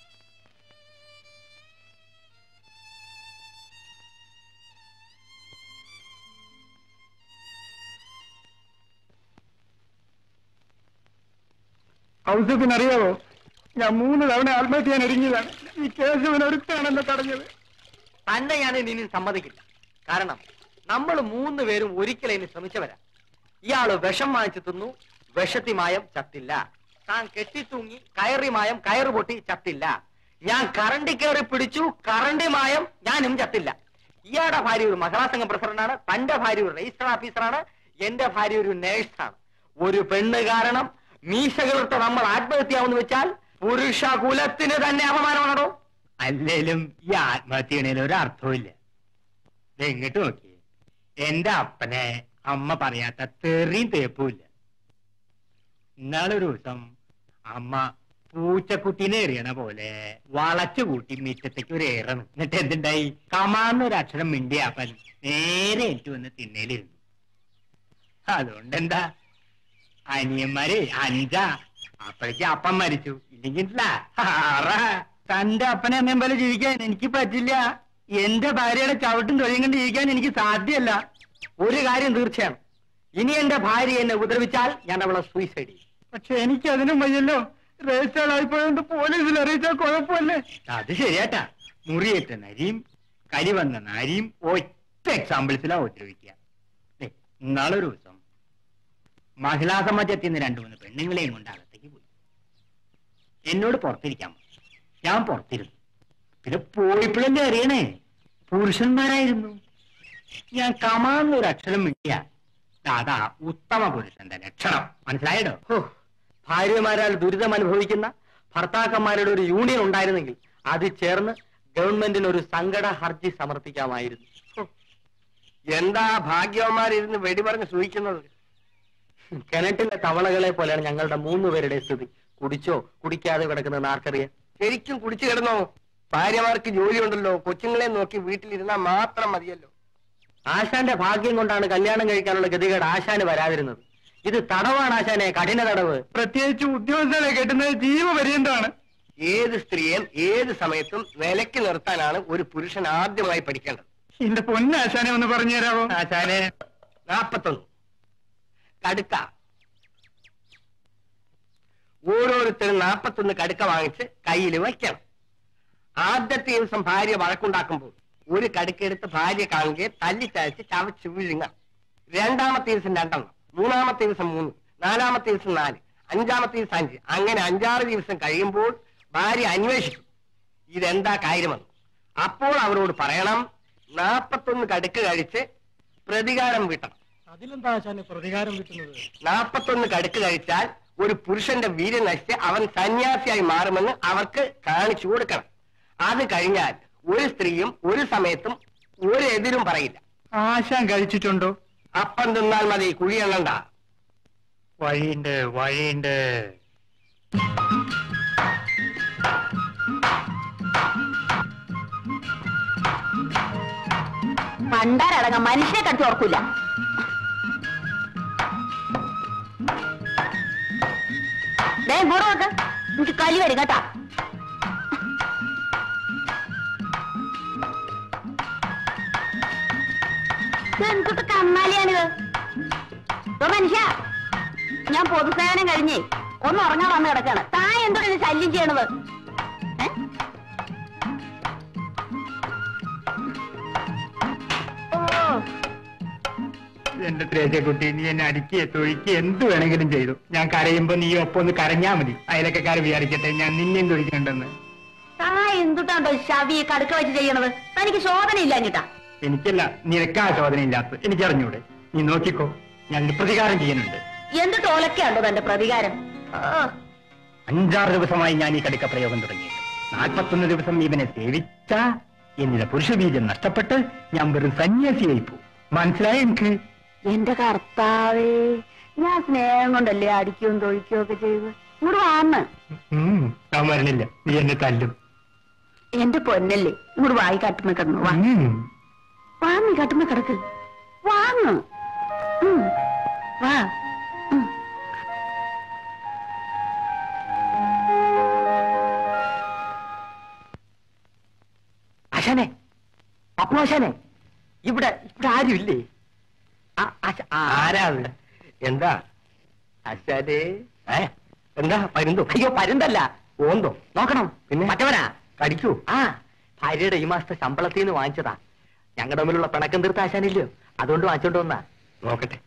ഔസഫിന് അറിയാവോ ഞാൻ മൂന്ന് തവണ ആത്മഹത്യ ചെയ്യാൻ ഒരുങ്ങിയതാണ് ഈ കേശവൻ ഒരുത്താണെന്നെ തടഞ്ഞത്
തന്നെ ഞാൻ ഇനി സമ്മതിക്കില്ല കാരണം നമ്മൾ മൂന്ന് പേരും ഒരിക്കലും ഇനി ശ്രമിച്ചവരാ ഇയാള് വിഷം വാങ്ങിച്ചു തിന്നു വിഷത്തി മായം ചത്തില്ല താൻ കെട്ടിത്തൂങ്ങി കയറി മായം കയറ് പൊട്ടി ചത്തില്ല ഞാൻ കറണ്ടി കയറി പിടിച്ചു കറണ്ടി മായം ഞാനും ചത്തില്ല ഇയാളുടെ ഭാര്യ ഒരു മഹിളാ സംഘം പ്രസിഡന്റാണ് തന്റെ ഭാര്യ ഒരു രജിസ്റ്റർ ഓഫീസറാണ് എന്റെ ഭാര്യ ഒരു നേഴ്സാണ് ഒരു പെണ്ണ് കാരണം മീശകളർത്ത നമ്മൾ ആത്മഹത്യാവെന്ന് വെച്ചാൽ പുരുഷ കുലത്തിന് തന്നെ അപമാനമാണോ
അല്ലേലും ഈ ആത്മഹത്യ ചെയ്യണേലും ഒരു അർത്ഥമില്ല എങ്ങോട്ട് നോക്കി എന്റെ അപ്പനെ അമ്മ പറയാത്ത തെറിയും തേപ്പുമില്ല ഇന്നാളൊരു ദിവസം അമ്മ പൂച്ചക്കുട്ടീനെ എറിയണ പോലെ വളച്ചു കൂട്ടി മിറ്റത്തേക്ക് ഒരു ഏറണം എന്നിട്ട് എന്തുണ്ടായി കമാന്നൊരു അക്ഷരം മിണ്ടിയാപ്പൻ നേരെ എനിക്ക് വന്ന് തിന്നേലിരുന്നു അതുകൊണ്ട് എന്താ അനിയന്മാര് അഞ്ചാ അപ്പോഴേക്ക് അപ്പം മരിച്ചു ഇല്ലെങ്കിൽ ആറാ തന്റെ അപ്പനെ അമ്മയും പോലെ ജീവിക്കാൻ എനിക്ക് പറ്റില്ല എന്റെ ഭാര്യയുടെ ചവിട്ടും തൊഴിയും കൊണ്ട് ജീവിക്കാൻ എനിക്ക് സാധ്യമല്ല
ഒരു കാര്യം തീർച്ചയാണ് ഇനി എന്റെ ഭാര്യ എന്നെ ഉപദ്രവിച്ചാൽ ഞാൻ അവളെ സൂയിസൈഡ് ചെയ്യും
പക്ഷെ എനിക്ക് അതിനും വയ്യല്ലോ രജിസ്റ്റർ ആയിപ്പോയോണ്ട് പോലീസിൽ അറിയിച്ചാൽ കുഴപ്പമല്ലേ അത് ശരിയാട്ടാ മുറിയേറ്റ നരിയും കരി വന്ന നാരിയും ഒറ്റ എക്സാമ്പിൾസിലാ ഉപദ്രവിക്കുക ദേ, ഇന്നാളൊരു ദിവസം മഹിളാ സമാജത്തിൽ നിന്ന് രണ്ടു മൂന്ന് പെണ്ണുങ്ങളെയും കൊണ്ട് അകത്തേക്ക് പോയി എന്നോട് പുറത്തിരിക്കാൻ പറഞ്ഞു. ഞാൻ പുറത്തിരുന്നു പിന്നെ പോയപ്പോഴല്ലേ അറിയണേ പുരുഷന്മാരായിരുന്നു ഞാൻ കമാന്നൊരു അക്ഷരം മിണ്ടിയ അതാ ഉത്തമ പുരുഷന്റെ ലക്ഷണം മനസ്സിലായടോ
ഹോ, ഭാര്യമാരാൽ ദുരിതം അനുഭവിക്കുന്ന ഭർത്താക്കന്മാരുടെ ഒരു യൂണിയൻ ഉണ്ടായിരുന്നെങ്കിൽ അത് ചേർന്ന് ഗവൺമെന്റിന് ഒരു സങ്കട ഹർജി സമർപ്പിക്കാമായിരുന്നു ഹോ,
എന്താ ഭാഗ്യവന്മാരിരുന്ന് വെടി പറഞ്ഞ് സൂഹിക്കുന്നത്
കിണറ്റിലെ തവളകളെ പോലെയാണ് ഞങ്ങളുടെ മൂന്ന് പേരുടെ സ്ഥിതി കുടിച്ചോ കുടിക്കാതെ കിടക്കുന്നത് ആർക്കറിയാം
ശരിക്കും കുടിച്ചു കിടന്നോ ഭാര്യമാർക്ക് ജോലിയുണ്ടല്ലോ കൊച്ചുങ്ങളെ നോക്കി വീട്ടിലിരുന്നാൽ മാത്രം മതിയല്ലോ
ആശാന്റെ ഭാഗ്യം കൊണ്ടാണ് കല്യാണം കഴിക്കാനുള്ള ഗതികേട് ആശാന് വരാതിരുന്നത് ഇത് തടവാണ് ആശാനെ കഠിന തടവ്
പ്രത്യേകിച്ച് ഉദ്യോഗസ്ഥരെ കെട്ടുന്നത് ജീവപര്യന്തമാണ്
ഏത് സ്ത്രീയും ഏത് സമയത്തും വിലക്ക് നിർത്താനാണ് ഒരു പുരുഷൻ ആദ്യമായി പഠിക്കേണ്ടത്
എന്റെ പൊന്നാശാനെ ഒന്ന് പറഞ്ഞു തരാമോ
ആശാനെ
നാപ്പത്തൊന്ന്
കടുക്ക ഓരോരുത്തരും നാപ്പത്തൊന്ന് കടുക്ക വാങ്ങിച്ച് കയ്യിൽ വയ്ക്കണം ആദ്യത്തെ ദിവസം ഭാര്യ വഴക്കുണ്ടാക്കുമ്പോൾ ഒരു കടുക്കെടുത്ത് ഭാര്യ കാണുകയെ തല്ലിച്ചയച്ച് ചവച്ച് വിഴുങ്ങാം രണ്ടാമത്തെ ദിവസം രണ്ടെണ്ണം മൂന്നാമത്തെ ദിവസം മൂന്ന് നാലാമത്തെ ദിവസം നാല് അഞ്ചാമത്തെ ദിവസം അഞ്ച് അങ്ങനെ അഞ്ചാറ് ദിവസം കഴിയുമ്പോൾ ഭാര്യ അന്വേഷിക്കും ഇതെന്താ കാര്യമെന്ന് അപ്പോൾ അവരോട് പറയണം നാപ്പത്തൊന്ന് കടുക്ക് കഴിച്ച് പ്രതികാരം വീട്ടണം
അതിലെന്താ ആശാന് പ്രതികാരം കിട്ടുന്നത്
നാപ്പത്തൊന്ന് കടുക്ക് കഴിച്ചാൽ ഒരു പുരുഷന്റെ വീര്യം നശിച്ച് അവൻ സന്യാസിയായി മാറുമെന്ന് അവർക്ക് കാണിച്ചു കൊടുക്കണം അത് കഴിഞ്ഞാൽ ഒരു സ്ത്രീയും ഒരു സമയത്തും ഒരു എതിരും പറയില്ല
ആശാൻ കഴിച്ചിട്ടുണ്ടോ
അപ്പം തിന്നാൽ മതി കുഴി എണ്ണണ്ട
വഴിയുണ്ട് വഴിയുണ്ട്
പണ്ടാരടങ്ങ മനുഷ്യനെ കടിച്ചു ഓർക്കൂല ദേ കൂടെ നോക്ക് എനിക്ക് കലി വരും കേട്ടാ എന്തൊക്കെ കന്നാലിയാണിത് ഇപ്പൊ മനുഷ്യ ഞാൻ പൊതുസേവനം കഴിഞ്ഞേ ഒന്ന് ഉറങ്ങാൻ വന്ന് കിടക്കാണ് താൻ എന്തൊക്കെ ഇത് ശല്യം ചെയ്യണത് ഏ? ഓ
എന്റെ ത്രേസ്യക്കുട്ടി നീ എന്നെ അടിക്കുക തൊഴിക്കുക എന്ത് വേണമെങ്കിലും ചെയ്തു ഞാൻ കരയുമ്പോ നീ ഒപ്പം ഒന്ന് കരഞ്ഞാ മതി അയലക്കാർ വിചാരിക്കട്ടെ ഞാൻ നിന്നെയും തൊഴിക്കണ്ടെന്ന്
താ എന്തുട്ടാണ്ടോ ശവി കടുക്ക വെച്ച് ചെയ്യണത് തനിക്ക് ശോധന ഇല്ല എന്നിട്ടാ
എനിക്കല്ല നിനക്കാ ചോദന ഇല്ലാത്ത എനിക്കറിഞ്ഞൂടെ നീ നോക്കിക്കോ ഞാൻ ഒരു പ്രതികാരം ചെയ്യുന്നുണ്ട്
എന്തിട്ട് ഒലക്കാണ്ടോ തന്റെ പ്രതികാരം ഓ,
അഞ്ചാറ് ദിവസമായി ഞാൻ ഈ കടുക്ക പ്രയോഗം തുടങ്ങിയിട്ട് നാൽപ്പത്തൊന്ന് ദിവസം ഇവനെ സേവിച്ച എന്നിലെ പുരുഷബീജം നഷ്ടപ്പെട്ട് ഞാൻ വെറും സന്യാസിയായി പോകും മനസ്സിലായി എനിക്ക്
എന്റെ കർത്താവേ ഞാൻ സ്നേഹം കൊണ്ടല്ലേ അടിക്കുകയും തൊഴിക്കുകയും ഒക്കെ ചെയ്ത് ഇങ്ങോട്ട് വാന്ന്
ഉം, ഞാൻ വരണില്ല നീ എന്നെ തല്ലും
എന്റെ പൊന്നല്ലേ ഇങ്ങോട്ട് വായി കട്ടുമ്പോ കിടന്നു വാ
ഉം.
വാങ്ങി കട്ടുമ്പോ കിടക്ക് വാങ്ങ് ഉം, വാ ഉം.
ആശാനെ അപ്പു ആശാനെ ഇവിടെ ഇവിടെ ആരുമില്ലേ ആ- ആശ- ആ- ആരാ അത്? എന്താ ആശാനെ ഏ എന്താ പരുന്തോ അയ്യോ പരുന്തല്ല ഓന്തോ നോക്കണം പിന്നെ മറ്റവനാ കടിക്കൂ ആ ഭാര്യയുടെ ഈ മാസത്തെ ശമ്പളത്തിൽ നിന്ന് വാങ്ങിച്ചതാ ഞങ്ങളുടെ തമ്മിലുള്ള പിണക്കം തീർത്ത ആശാനില്ലയോ അതുകൊണ്ട് വാങ്ങിച്ചോണ്ട് വന്നാ നോക്കട്ടെ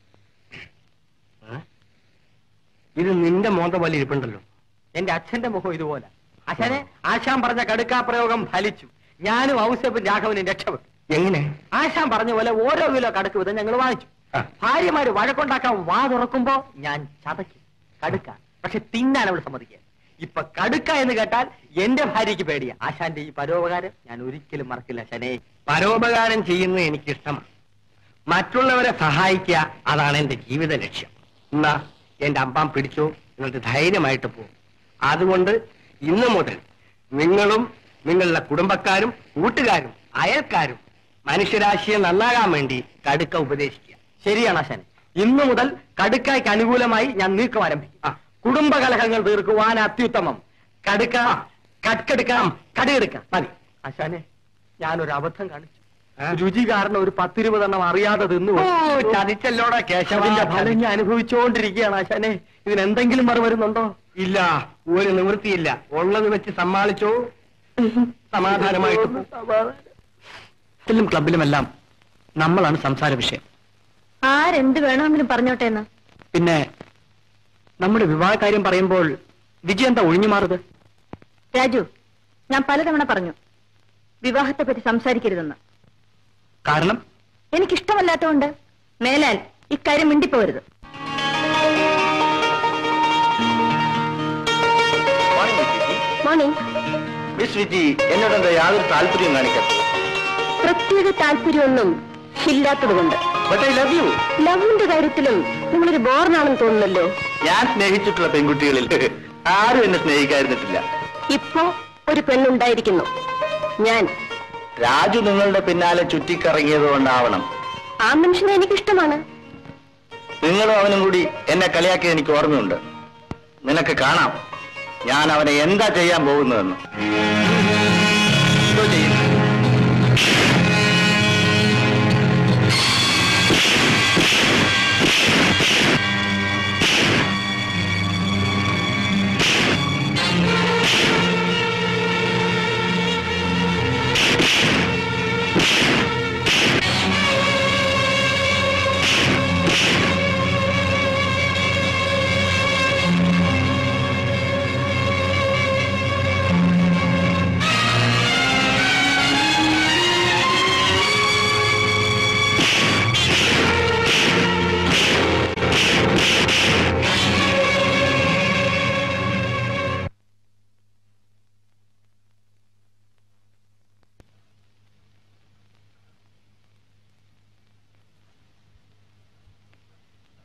ഏ? ഇത് നിന്റെ മോന്ത പോലെ ഇരിപ്പുണ്ടല്ലോ എന്റെ അച്ഛന്റെ മുഖം ഇതുപോലെ ആശാനെ ആശാൻ പറഞ്ഞ കടുക്കാ പ്രയോഗം ഫലിച്ചു ഞാനും ഔസഫും രാഘവനും രക്ഷപ്പെട്ടു എങ്ങനെ ആശാൻ പറഞ്ഞ പോലെ ഓരോ കിലോ കടുക്ക് വിധം ഞങ്ങൾ വാങ്ങിച്ചു ഭാര്യമാര് വഴക്കുണ്ടാക്കാൻ വാ തുറക്കുമ്പോ ഞാൻ ചതയ്ക്കും കടുക്ക പക്ഷെ തിന്നാൻ അവൾ സമ്മതിക്കുക ഇപ്പൊ കടുക്ക എന്ന് കേട്ടാൽ എന്റെ ഭാര്യയ്ക്ക് പേടിയാ ആശാന്റെ ഈ പരോപകാരം ഞാൻ ഒരിക്കലും മറക്കില്ല ശനെ പരോപകാരം ചെയ്യുന്നത് എനിക്ക് ഇഷ്ടമാണ് മറ്റുള്ളവരെ സഹായിക്കുക അതാണ് എന്റെ ജീവിത ലക്ഷ്യം എന്നാ എന്റെ അമ്പാം പിടിച്ചോ എന്നിട്ട് ധൈര്യമായിട്ട് പോകും അതുകൊണ്ട് ഇന്നു മുതൽ നിങ്ങളും നിങ്ങളുടെ കുടുംബക്കാരും കൂട്ടുകാരും അയൽക്കാരും മനുഷ്യരാശിയെ നന്നാകാൻ വേണ്ടി കടുക്ക ഉപദേശിക്കുക ശരിയാണ് ആശാൻ ഇന്നു മുതൽ കടുക്കായ്ക്ക് അനുകൂലമായി ഞാൻ നീക്കം ആരംഭിക്കും കുടുംബകലഹങ്ങൾ തീർക്കുവാൻ അത്യുത്തമം കടുക്ക കട്ടെടുക്കാം കടയെടുക്കാം മതി ആശാനെ ഞാനൊരു അബദ്ധം കാണിച്ചു രുചി കാരണം ഒരു പത്തിരുപതെണ്ണം അറിയാതെ തിന്നു ചതിച്ചല്ലോടാ കേശവന്റെ ഫലം ഞാൻ അനുഭവിച്ചുകൊണ്ടിരിക്കുകയാണ് ആശാനെ ഇതിന് എന്തെങ്കിലും മറു വരുന്നുണ്ടോ ഇല്ല ഒരു നിവൃത്തിയില്ല ഉള്ളത് വെച്ച് സമ്മാനിച്ചോ സമാധാനമായിട്ട് ഫിലിം ക്ലബിലുമെല്ലാം നമ്മളാണ് സംസാര വിഷയം
ആരെന്ത് വേണമെങ്കിലും പറഞ്ഞോട്ടെ എന്ന്
പിന്നെ നമ്മുടെ വിവാഹ കാര്യം പറയുമ്പോൾ വിജയ എന്താ ഒഴിഞ്ഞു മാറുത്
രാജു ഞാൻ പലതവണ പറഞ്ഞു വിവാഹത്തെ പറ്റി സംസാരിക്കരുതെന്ന്
കാരണം
എനിക്കിഷ്ടമല്ലാത്തതുകൊണ്ട് മേലാൽ ഇക്കാര്യം മിണ്ടിപ്പോരുത് മോർണിംഗ്
മിസ് വിജി എന്നോടെന്താ യാതൊരു താല്പര്യം കാണിക്കാത്തത്
പ്രത്യേക താല്പര്യമൊന്നും ഇല്ലാത്തതുകൊണ്ട്
ബട്ട് ഐ ലവ് യു
ലവിന്റെ കാര്യത്തിലും നിങ്ങളൊരു ബോർണാണെന്ന് തോന്നുന്നല്ലോ
ഞാൻ സ്നേഹിച്ചിട്ടുള്ള പെൺകുട്ടികളിൽ ആരും എന്നെ സ്നേഹിക്കാതിരുന്നിട്ടില്ല
ഇപ്പോ ഒരു പെണ്ണുണ്ടായിരിക്കുന്നു ഞാൻ
രാജു നിങ്ങളുടെ പിന്നാലെ ചുറ്റിക്കറങ്ങിയത് കൊണ്ടാവണം
ആ മനുഷ്യനെ എനിക്കിഷ്ടമാണ്
നിങ്ങളും അവനും കൂടി എന്നെ കളിയാക്കി എനിക്ക് ഓർമ്മയുണ്ട് നിനക്ക് കാണാം ഞാൻ അവനെ എന്താ ചെയ്യാൻ പോകുന്നതെന്ന് എന്തോ ചെയ്യും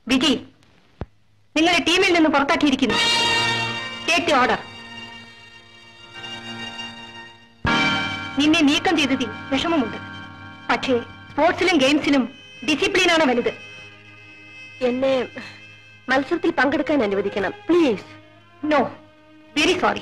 വിജയ് നിങ്ങളെ ടീമിൽ നിന്ന് പുറത്താക്കിയിരിക്കുന്നു ടേക്ക് ദി ഓർഡർ നിന്നെ നീക്കം ചെയ്തതിൽ വിഷമമുണ്ട് പക്ഷേ സ്പോർട്സിലും ഗെയിംസിലും ഡിസിപ്ലിനാണ് വലുത്
എന്നെ മത്സരത്തിൽ പങ്കെടുക്കാൻ അനുവദിക്കണം പ്ലീസ്
നോ വെരി സോറി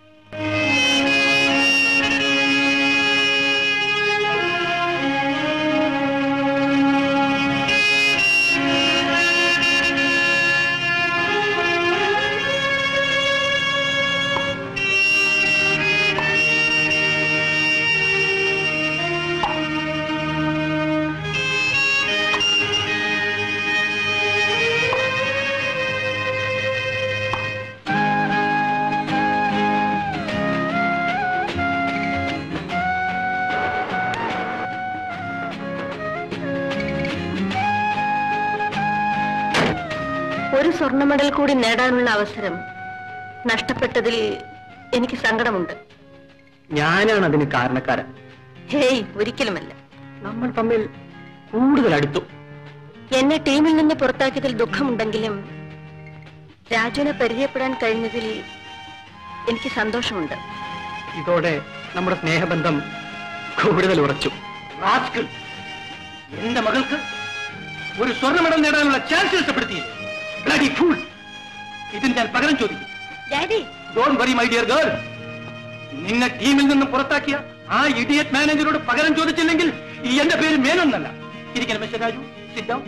ഒരു സ്വർണ്ണ മെഡൽ കൂടി നേടാനുള്ള അവസരം നഷ്ടപ്പെട്ടതിൽ എനിക്ക് സങ്കടമുണ്ട്
ഞാനാണ് അതിന് കാരണക്കാരൻ
ഹേയ് ഒരിക്കലുമല്ല
നമ്മൾ തമ്മിൽ കൂടുതൽ അടുത്തു
എന്നെ ടീമിൽ നിന്ന് പുറത്താക്കിയതിൽ ദുഃഖമുണ്ടെങ്കിലും രാജുവിനെ പരിചയപ്പെടാൻ കഴിഞ്ഞതിൽ എനിക്ക് സന്തോഷമുണ്ട്
ഇതോടെ നമ്മുടെ സ്നേഹബന്ധം കൂടുതൽ ഉറച്ചു
റാസ്കൽ എന്റെ മകൾക്ക് ഒരു സ്വർണ്ണ മെഡൽ നേടാനുള്ള ചാൻസ് നഷ്ടപ്പെടുത്തിയില്ലേ ബ്ലഡി ഫൂൾ ഇതിന് ഞാൻ പകരം ചോദിക്കും
daddy
don't worry my dear girl നിന്നെ ടീമിൽ നിന്നും പുറത്താക്കിയ ആ ഇഡിയറ്റ് മാനേജരോട് പകരം ചോദിച്ചില്ലെങ്കിൽ ഈ എന്റെ പേര് മേനൊന്നല്ല ഇരിക്കണം മിസ്റ്റർ രാജു സിറ്റ് ഡൗൺ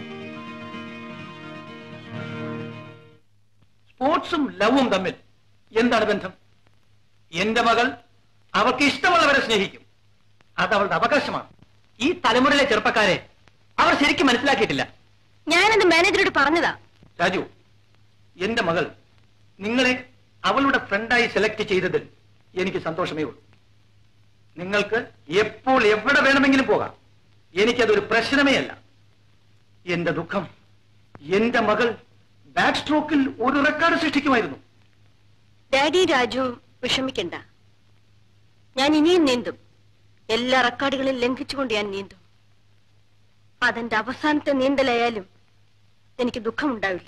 സ്പോർട്സും ലവും തമ്മിൽ എന്താണ് ബന്ധം എന്റെ മകൾ അവൾക്ക് ഇഷ്ടമുള്ളവരെ സ്നേഹിക്കും അത് അവളുടെ അവകാശമാണ്
ഈ തലമുറയിലെ ചെറുപ്പക്കാരെ അവർ ശരിക്കും മനസ്സിലാക്കിയിട്ടില്ല
ഞാനത് മാനേജറോട് പറഞ്ഞതാ
രാജു എന്റെ മകൾ നിങ്ങളെ അവളുടെ ഫ്രണ്ടായി സെലക്ട് ചെയ്തതിൽ എനിക്ക് സന്തോഷമേ ഉള്ളൂ നിങ്ങൾക്ക് എപ്പോൾ എവിടെ വേണമെങ്കിലും പോകാം എനിക്കതൊരു പ്രശ്നമേ അല്ല എന്റെ ദുഃഖം എന്റെ മകൾ ബാക്ക് സ്ട്രോക്കിൽ ഒരു റെക്കോർഡ് സൃഷ്ടിക്കുമായിരുന്നു
ഡാഡി രാജു വിഷമിക്കണ്ട ഞാൻ ഇനിയും നീന്തും എല്ലാ റെക്കോർഡുകളും ലംഘിച്ചുകൊണ്ട് ഞാൻ നീന്തും അതെന്റെ അവസാനത്തെ നീന്തലായാലും എനിക്ക് ദുഃഖമുണ്ടാവില്ല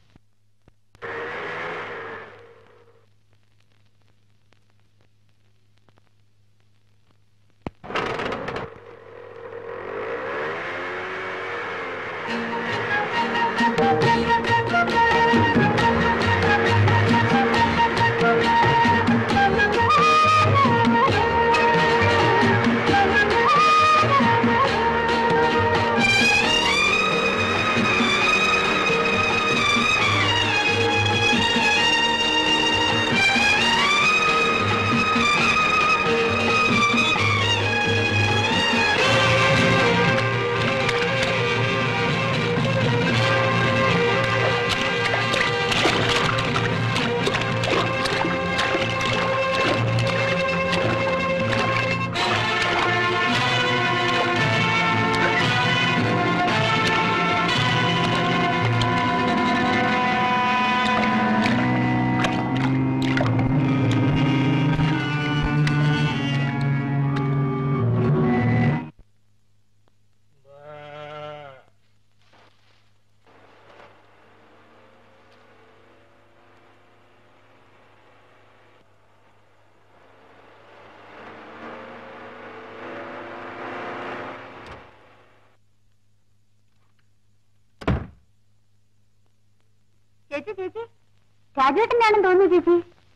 ചേച്ചി ചേച്ചി രാജുവേട്ടനാണെന്ന് തോന്നുന്നു ചേച്ചി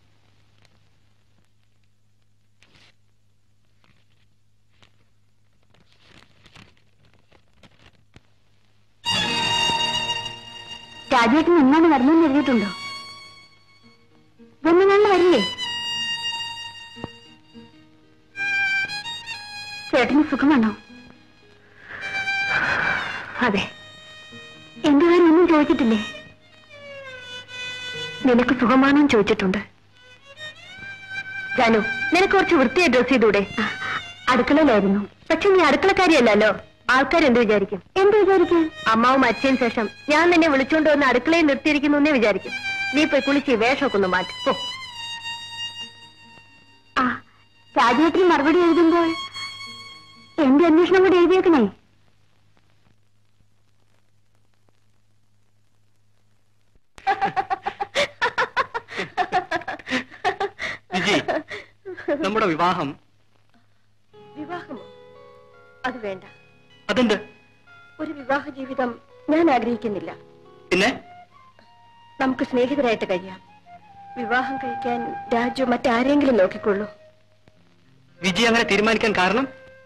രാജുവേട്ടൻ എന്നാണ് വരുന്നെന്ന് എഴുതിയിട്ടുണ്ടോ ജന്മനാളിന് വരില്ലേ ചേട്ടന് സുഖമാണോ അതെ എന്റെ കാര്യം ഒന്നും ചോദിച്ചിട്ടില്ലേ നിനക്ക് സുഖമാണോ ചോദിച്ചിട്ടുണ്ട് ജാനു നിനക്ക് കുറച്ച് വൃത്തിയായി ഡ്രസ് ചെയ്തൂടെ അടുക്കളയിലായിരുന്നു പക്ഷെ നീ അടുക്കളക്കാരിയല്ലല്ലോ ആൾക്കാർ എന്ത് വിചാരിക്കും എന്ത് വിചാരിക്കും അമ്മാവ് മരിച്ചതിന് ശേഷം ഞാൻ നിന്നെ വിളിച്ചുകൊണ്ട് വന്ന് അടുക്കളയിൽ നിർത്തിയിരിക്കുന്നു എന്നേ വിചാരിക്കും നീ പോയി കുളിച്ച് ഈ വേഷമൊക്കെ ഒന്ന് മാറ്റി പോ ആ രാജേട്ടിന് മറുപടി എഴുതുമ്പോൾ എന്റെ അന്വേഷണം കൂടി എഴുതിയേക്കണേ
നമ്മുടെ വിവാഹം
വിവാഹമോ അത് വേണ്ട
അതെന്ത്
ഒരു വിവാഹ ജീവിതം ഞാൻ ആഗ്രഹിക്കുന്നില്ല
പിന്നെ
നമുക്ക് സ്നേഹിതരായിട്ട് കഴിയാം വിവാഹം കഴിക്കാൻ രാജു മറ്റാരെങ്കിലും നോക്കിക്കൊള്ളൂ
വിജി അങ്ങനെ തീരുമാനിക്കാൻ കാരണം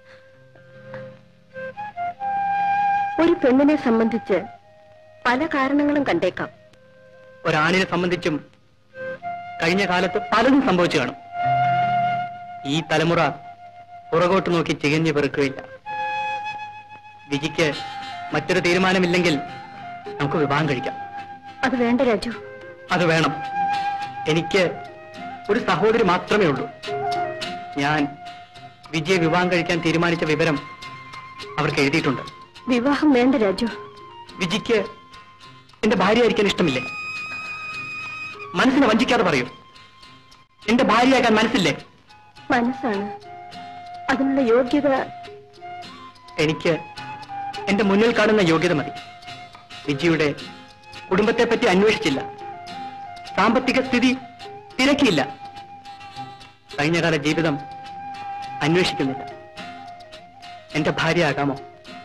ഒരു പെണ്ണിനെ സംബന്ധിച്ച് പല കാരണങ്ങളും കണ്ടേക്കാം
ഒരാണിനെ സംബന്ധിച്ചും കഴിഞ്ഞ കാലത്ത് പലതും സംഭവിച്ചു കാണും ഈ തലമുറ പുറകോട്ട് നോക്കി ചികഞ്ഞു പെറുക്കുകയില്ല വിജിക്ക് മറ്റൊരു തീരുമാനമില്ലെങ്കിൽ നമുക്ക് വിവാഹം കഴിക്കാം
അത് വേണ്ട രാജു
അത് വേണം എനിക്ക് ഒരു സഹോദരി മാത്രമേ ഉള്ളൂ ഞാൻ വിജയെ വിവാഹം കഴിക്കാൻ തീരുമാനിച്ച വിവരം അവർക്ക് എഴുതിയിട്ടുണ്ട്
വിവാഹം വേണ്ട രാജു
വിജിക്ക് എന്റെ ഭാര്യയായിരിക്കാൻ ഇഷ്ടമില്ലേ മനസ്സിനെ വഞ്ചിക്കാതെ പറയൂ എന്റെ ഭാര്യയാകാൻ മനസ്സില്ലേ
മനസ്സാണ് അതിനുള്ള യോഗ്യത
എനിക്ക് എന്റെ മുന്നിൽ കാണുന്ന യോഗ്യത മതി വിജിയുടെ കുടുംബത്തെ പറ്റി അന്വേഷിച്ചില്ല സാമ്പത്തിക സ്ഥിതി തിരക്കിയില്ല കഴിഞ്ഞകാല ജീവിതം അന്വേഷിക്കുന്നില്ല എന്റെ ഭാര്യയാകാമോ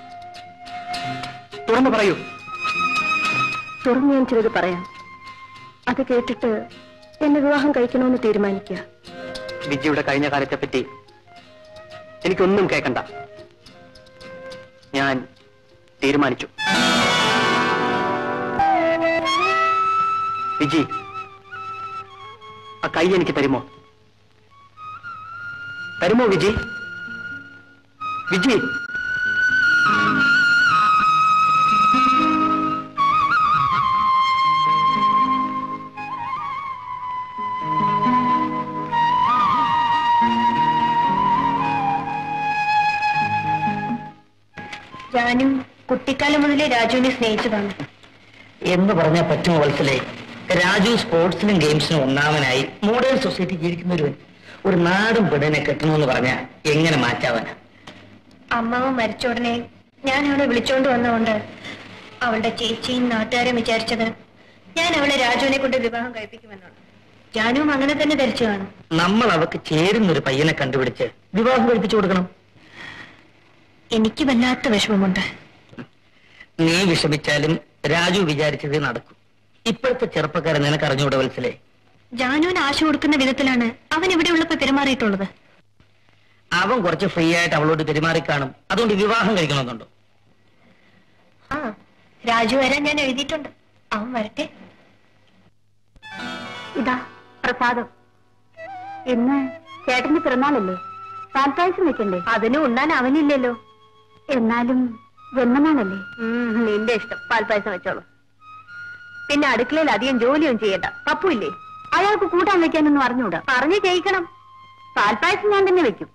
തുറന്നു പറയൂ
തുറന്നു ഞാൻ ചിലത് പറയാം അത് കേട്ടിട്ട് എന്നെ വിവാഹം കഴിക്കണമെന്ന് തീരുമാനിക്കുക
വിജിയുടെ കഴിഞ്ഞ കാലത്തെ പറ്റി എനിക്കൊന്നും കേൾക്കണ്ട ഞാൻ തീരുമാനിച്ചു വിജി ആ കൈ എനിക്ക് തരുമോ തരുമോ വിജി വിജി
ഞാനും കുട്ടിക്കാലം മുതലേ രാജുവിനെ സ്നേഹിച്ചതാണ്
എന്ന് പറഞ്ഞാൽ പറ്റുമോ വത്സലേ രാജു സ്പോർട്സിനും ഗെയിംസിനും ഒന്നാമനായി മോഡേൺ സൊസൈറ്റി ജീവിക്കുന്നവരുവൻ ഒരു നാടും പെണ്ണിനെ കെട്ടണമെന്ന് പറഞ്ഞാൽ എങ്ങനെ മാറ്റാവാനാ
അമ്മാവ് മരിച്ച ഉടനെ ഞാൻ അവളെ വിളിച്ചോണ്ട് വന്നുകൊണ്ട് അവളുടെ ചേച്ചിയും നാട്ടുകാരും വിചാരിച്ചത് ഞാൻ അവളെ രാജുവിനെ കൊണ്ട് വിവാഹം കഴിപ്പിക്കുമെന്നാണ് ജാനുവും അങ്ങനെ തന്നെ ധരിച്ചു കാണും
നമ്മൾ അവക്ക് ചേരുന്നൊരു പയ്യനെ കണ്ടുപിടിച്ച് വിവാഹം കഴിപ്പിച്ചു കൊടുക്കണം
എനിക്ക് വല്ലാത്ത വിഷമമുണ്ട്
നീ വിഷമിച്ചാലും രാജു വിചാരിച്ചത് നടക്കും ഇപ്പോഴത്തെ ചെറുപ്പക്കാരൻ നിനക്ക് അറിഞ്ഞുകൂടെ വത്സലേ
ജാനുവിന് ആശ കൊടുക്കുന്ന വിധത്തിലാണ് അവൻ ഇവിടെ ഉള്ളപ്പോ പെരുമാറിയിട്ടുള്ളത്
അവൻ കുറച്ച് ഫ്രീ ആയിട്ട് അവളോട് പെരുമാറി കാണും അതുകൊണ്ട് വിവാഹം കഴിക്കണമെന്നുണ്ടോ
ആ രാജു വരാൻ ഞാൻ എഴുതിയിട്ടുണ്ട് അവൻ വരട്ടെ
ഇതാ പ്രസാദം ഇന്ന് ചേട്ടന്റെ പിറന്നാളല്ലേ പാൽപ്പായസം വെക്കണ്ടേ അതിന് ഉണ്ണാൻ അവനില്ലല്ലോ എന്നാലും ജന്മനാളല്ലേ നിന്റെ ഇഷ്ടം പാൽപ്പായസം വെച്ചോളൂ പിന്നെ അടുക്കളയിൽ അധികം ജോലിയൊന്നും ചെയ്യണ്ട പപ്പു ഇല്ലേ അയാൾക്ക് കൂട്ടാൻ വെക്കാനൊന്നും അറിഞ്ഞൂടാ പറഞ്ഞു ചെയ്യിക്കണം പാൽപ്പായസം ഞാൻ തന്നെ വെക്കും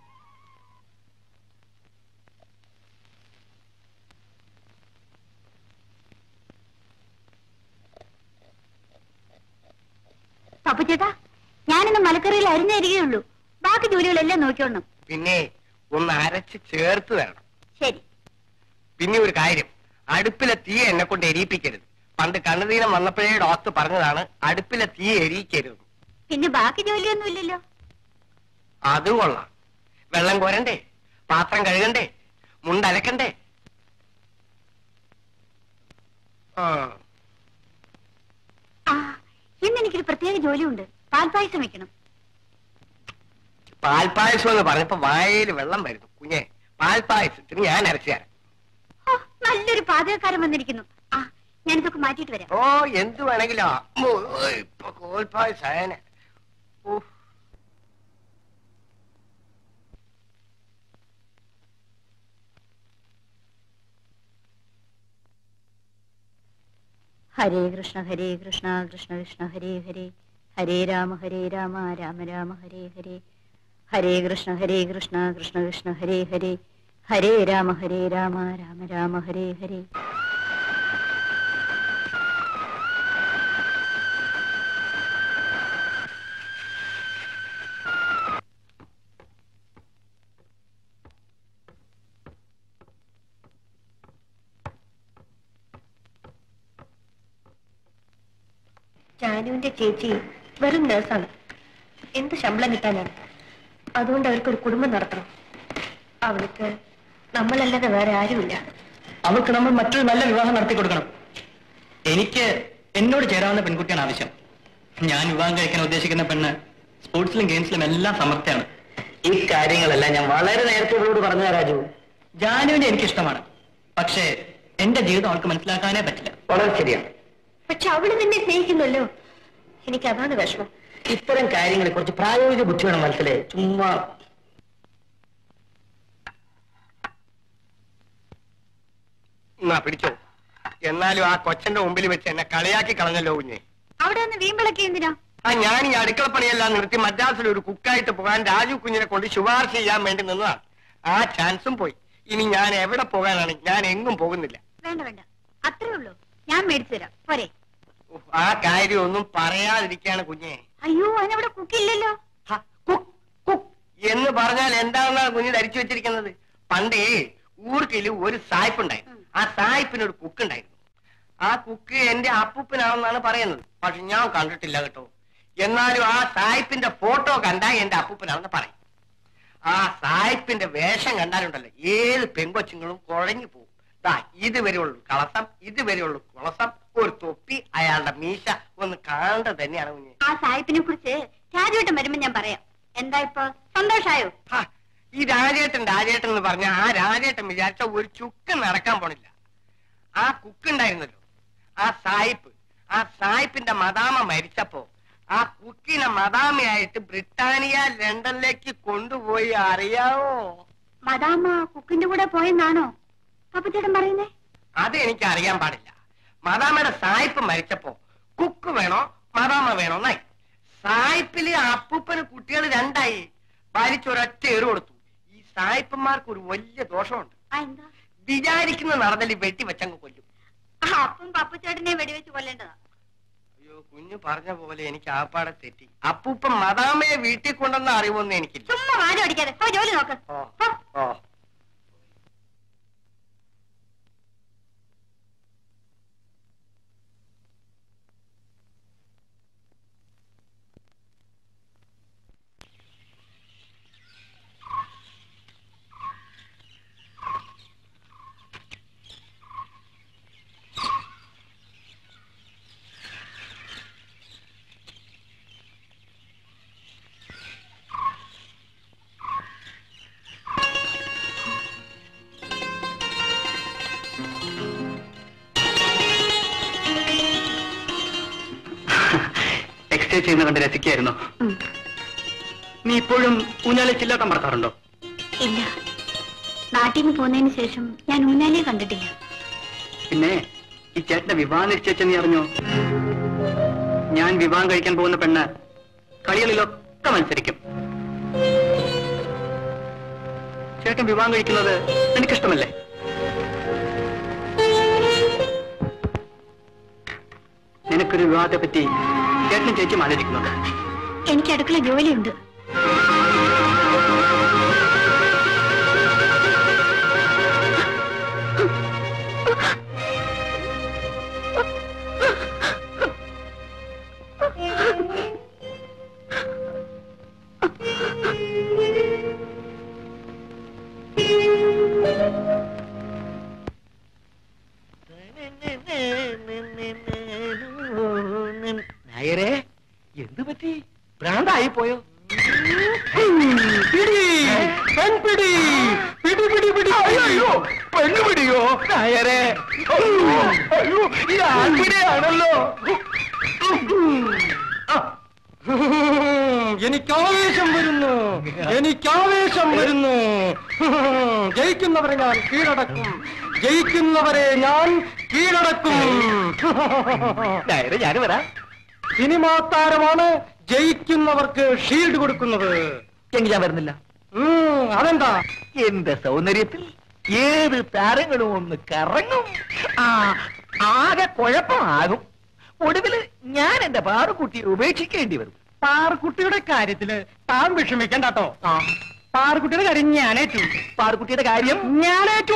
പപ്പു ചേട്ടാ ഞാനിന്ന് മലക്കറിയിൽ അരിഞ്ഞരികയുള്ളൂ ബാക്കി ജോലികളെല്ലാം നോക്കിയോണം
പിന്നെ ഒന്ന് അരച്ച് ചേർത്ത് തരണം
ശരി
പിന്നെ ഒരു കാര്യം അടുപ്പിലെ തീ എന്നെ കൊണ്ട് എരിയിപ്പിക്കരുത് പണ്ട് കണ്ണുതീനം വന്നപ്പോഴേ ഡോക്ടർ പറഞ്ഞതാണ് അടുപ്പിലെ തീ എരിയിക്കരുത്
പിന്നെ ബാക്കി ജോലിയൊന്നും ഇല്ലല്ലോ
അതും കൊള്ളാം വെള്ളം കോരണ്ടേ പാത്രം കഴുകണ്ടേ മുണ്ടലക്കണ്ടേ ആ
ആ ഇന്ന് എനിക്കൊരു പ്രത്യേക ജോലിയുണ്ട് പാൽപ്പായസം വെക്കണം
പാൽപ്പായസം എന്ന് പറഞ്ഞപ്പോ വായയിൽ വെള്ളം വരുന്നു കുഞ്ഞെ പാൽപ്പായസത്തിന് ഞാൻ അരച്ചു തരാം
ഓ, നല്ലൊരു പാചകക്കാരൻ വന്നിരിക്കുന്നു ആ ഞാനിതൊക്കെ മാറ്റിയിട്ട് വരാം
ഓ എന്ത് വേണമെങ്കിലും അമ്മോ, ഓ, ഇപ്പൊ കോൽപ്പായസായനെ ഓ
ഹരേ കൃഷ്ണ ഹരേ കൃഷ്ണ കൃഷ്ണ കൃഷ്ണ ഹരേ ഹരേ ഹരേ രാമ ഹരേ രാമ രാമ രാമ ഹരേ ഹരേ ഹരേ കൃഷ്ണ ഹരേ കൃഷ്ണ കൃഷ്ണ കൃഷ്ണ ഹരേ ഹരേ ഹരേ രാമ ഹരേ രാമ രാമ രാമ ഹരേ ഹരേ
ജാനുവിന്റെ ചേച്ചി വെറും നേഴ്സാണ് എന്ത് ശമ്പളം കിട്ടാനാണ് അതുകൊണ്ട് അവർക്കൊരു കുടുംബം നടത്തണം അവൾക്ക് നമ്മളല്ലാതെ വേറെ ആരുമില്ല
അവൾക്ക് നമ്മൾ മറ്റൊരു നല്ല വിവാഹം നടത്തി കൊടുക്കണം എനിക്ക് എന്നോട് ചേരാവുന്ന പെൺകുട്ടിയാണ് ആവശ്യം ഞാൻ വിവാഹം കഴിക്കാൻ ഉദ്ദേശിക്കുന്ന പെണ്ണ് സ്പോർട്സിലും ഗെയിംസിലും എല്ലാം സമർത്ഥയാണ്
ഈ കാര്യങ്ങളെല്ലാം ഞാൻ വളരെ നേരത്തെ ഇവളോട് പറഞ്ഞു രാജു
ജാനുവിനെ എനിക്കിഷ്ടമാണ് പക്ഷേ എന്റെ ജീവിതം അവൾക്ക് മനസ്സിലാക്കാനേ പറ്റില്ല
വളരെ ശരിയാണ്
പക്ഷെ അവള് നിന്നെ സ്നേഹിക്കുന്നല്ലോ എനിക്ക് അതാണ് വിഷമം
ഇത്തരം കാര്യങ്ങളെ കുറിച്ച് പ്രായോഗിക ബുദ്ധി വേണം മനസ്സിലെ ചുമ്മാ
എന്നാ പിടിച്ചോ എന്നാലും ആ കൊച്ചന്റെ മുമ്പിൽ വെച്ച് എന്നെ കളിയാക്കി കളഞ്ഞല്ലോ കുഞ്ഞെ
അവിടെ ഒന്ന് വീമ്പിളക്കി എന്തിനാ
ആ ഞാൻ ഈ അടുക്കളപ്പണിയെല്ലാം നിർത്തി മദ്രാസിൽ ഒരു കുക്കായിട്ട് പോകാൻ രാജു കുഞ്ഞിനെ കൊണ്ട് ശുപാർശ ചെയ്യാൻ വേണ്ടി നിന്നതാണ് ആ ചാൻസും പോയി ഇനി ഞാൻ എവിടെ പോകാനാണ് ഞാൻ എങ്ങും പോകുന്നില്ല
വേണ്ട വേണ്ട അത്രേ ഉള്ളൂ ഞാൻ മേടിച്ചു തരാം പോരെ
ഉഫ്, ആ കാര്യം ഒന്നും പറയാതിരിക്കാണ് കുഞ്ഞെ
അയ്യോ അതിനവിടെ കുക്കില്ലല്ലോ
ഹ, കുക്ക്, കുക്ക് എന്ന് പറഞ്ഞാൽ എന്താണെന്നാണ് കുഞ്ഞ് ധരിച്ചു വെച്ചിരിക്കുന്നത് പണ്ടേ ഊർക്കിൽ ഒരു സായിപ്പ് ഉണ്ടായിരുന്നു ആ സായിപ്പിന് ഒരു കുക്ക് ഉണ്ടായിരുന്നു ആ കുക്ക് എന്റെ അപ്പൂപ്പനാണെന്നാണ് പറയുന്നത് പക്ഷെ ഞാൻ കണ്ടിട്ടില്ല കേട്ടോ എന്നാലും ആ സായിപ്പിന്റെ ഫോട്ടോ കണ്ടാൽ എന്റെ അപ്പൂപ്പനാണെന്ന് പറയും ആ സായിപ്പിന്റെ വേഷം കണ്ടാലുണ്ടല്ലോ ഏത് പെങ്കൊച്ചുങ്ങളും കുഴഞ്ഞു പോകും ദാ ഇതുവരെയുള്ളൂ കളസം ഇതുവരെയുള്ളൂ കുളസം ഒരു തൊപ്പി അയാളുടെ മീശ ഒന്ന് കാണേണ്ടത് തന്നെയാണ് കുഞ്ഞ്
ആ സായിപ്പിനെ കുറിച്ച് രാജുവേട്ടൻ വരുമ്പോ ഞാൻ പറയാം എന്താ ഇപ്പൊ സന്തോഷായോ
ഹാ, ഈ രാജേട്ടൻ രാജേട്ടൻ എന്ന് പറഞ്ഞ ആ രാജേട്ടൻ വിചാരിച്ച ഒരു ചുക്ക് നടക്കാൻ പോണില്ല ആ കുക്കുണ്ടായിരുന്നല്ലോ ആ സായിപ്പ് ആ സായിപ്പിന്റെ മദാമ മരിച്ചപ്പോ ആ കുക്കിനെ മദാമയായിട്ട് ബ്രിട്ടാനിയ ലണ്ടനിലേക്ക് കൊണ്ടുപോയി അറിയാവോ
മദാമ്മ കുക്കിന്റെ കൂടെ പോയെന്നാണോ പപ്പച്ചേട്ടൻ പറയുന്നേ
അത് എനിക്ക് അറിയാൻ പാടില്ല മദാമയുടെ സായിപ്പ് മരിച്ചപ്പോ കുക്ക് വേണോ മദാമ വേണോ എന്നായി സായിപ്പില് അപ്പൂപ്പന് കുട്ടികൾ രണ്ടായി വലിച്ചൊരൊറ്റ ഏറ് കൊടുത്തു ഈ സായിപ്പന്മാർക്ക് ഒരു വലിയ ദോഷമുണ്ട്
ആ എന്താ
വിചാരിക്കുന്ന നടന്നലി വെട്ടി വെച്ചങ്ങ് കൊല്ലും
ആ അപ്പം പപ്പച്ചേട്ടനെ വെടിവെച്ച് കൊല്ലേണ്ടതാ
അയ്യോ കുഞ്ഞു പറഞ്ഞ പോലെ എനിക്ക് ആപ്പാടെ തെറ്റി അപ്പൂപ്പൻ മദാമയെ വീട്ടിൽ കൊണ്ടെന്ന അറിവൊന്നും എനിക്കില്ല
ചുമ്മാ വാരം അടിക്കാതെ ഓ ജോലി നോക്ക്
ഓ
ഹോ.
ഓ
എക്സസൈസ് ചെയ്യുന്ന കണ്ട് രസിക്കായിരുന്നു നീ ഇപ്പോഴും ഊഞ്ഞാലെ ചില്ലാട്ടം പറക്കാറുണ്ടോ
ഇല്ല നാട്ടിൽ നിന്ന് പോന്നതിന് ശേഷം ഞാൻ ഊഞ്ഞാലേ കണ്ടിട്ടില്ല
പിന്നെ ഈ ചേട്ടന്റെ വിവാഹം നിശ്ചയിച്ച നീ അറിഞ്ഞോ ഞാൻ വിവാഹം കഴിക്കാൻ പോകുന്ന പെണ്ണ് കളികളിലൊക്കെ മത്സരിക്കും ചേട്ടൻ വിവാഹം കഴിക്കുന്നത് എനിക്കിഷ്ടമല്ലേ നിനക്കൊരു വിവാഹത്തെ പറ്റി ചേട്ടനും ചേച്ചിയും ആലോചിക്കുന്നുണ്ട്
എനിക്ക് അടുക്കള ജോലിയുണ്ട്
നായരെ എന്ത് പറ്റി ഭ്രാന്തായി പോയോ പെൺപിടി പിടി പിടി പിടി അയ്യോ പെണ്ണുപിടിയോ നായരെ അയ്യോ അയ്യോ ഇത് ആൺപിടിയാണല്ലോ എനിക്ക് ആവേശം വരുന്നു എനിക്ക് ആവേശം വരുന്നു ജയിക്കുന്നവരെ ഞാൻ കീഴടക്കും ജയിക്കുന്നവരെ ഞാൻ കീഴടക്കും ഞാൻ വരാം സിനിമാ താരമാണ് ജയിക്കുന്നവർക്ക് ഷീൽഡ് കൊടുക്കുന്നത്
എങ്കിൽ ഞാൻ വരുന്നില്ല
ഉം, അതെന്താ
എന്റെ സൗന്ദര്യത്തിൽ ഏത് താരങ്ങളും ഒന്ന് കറങ്ങും ആ ആകെ കുഴപ്പമാകും ഒടുവിൽ ഞാൻ എന്റെ പാറുകുട്ടിയെ ഉപേക്ഷിക്കേണ്ടി വരും
പാറക്കുട്ടിയുടെ കാര്യത്തില് താൻ വിഷമിക്കണ്ടോ
ആ
പാറക്കുട്ടിയുടെ കാര്യം ഞാനേറ്റു
പാറുകുട്ടിയുടെ കാര്യം
ഞാനേറ്റു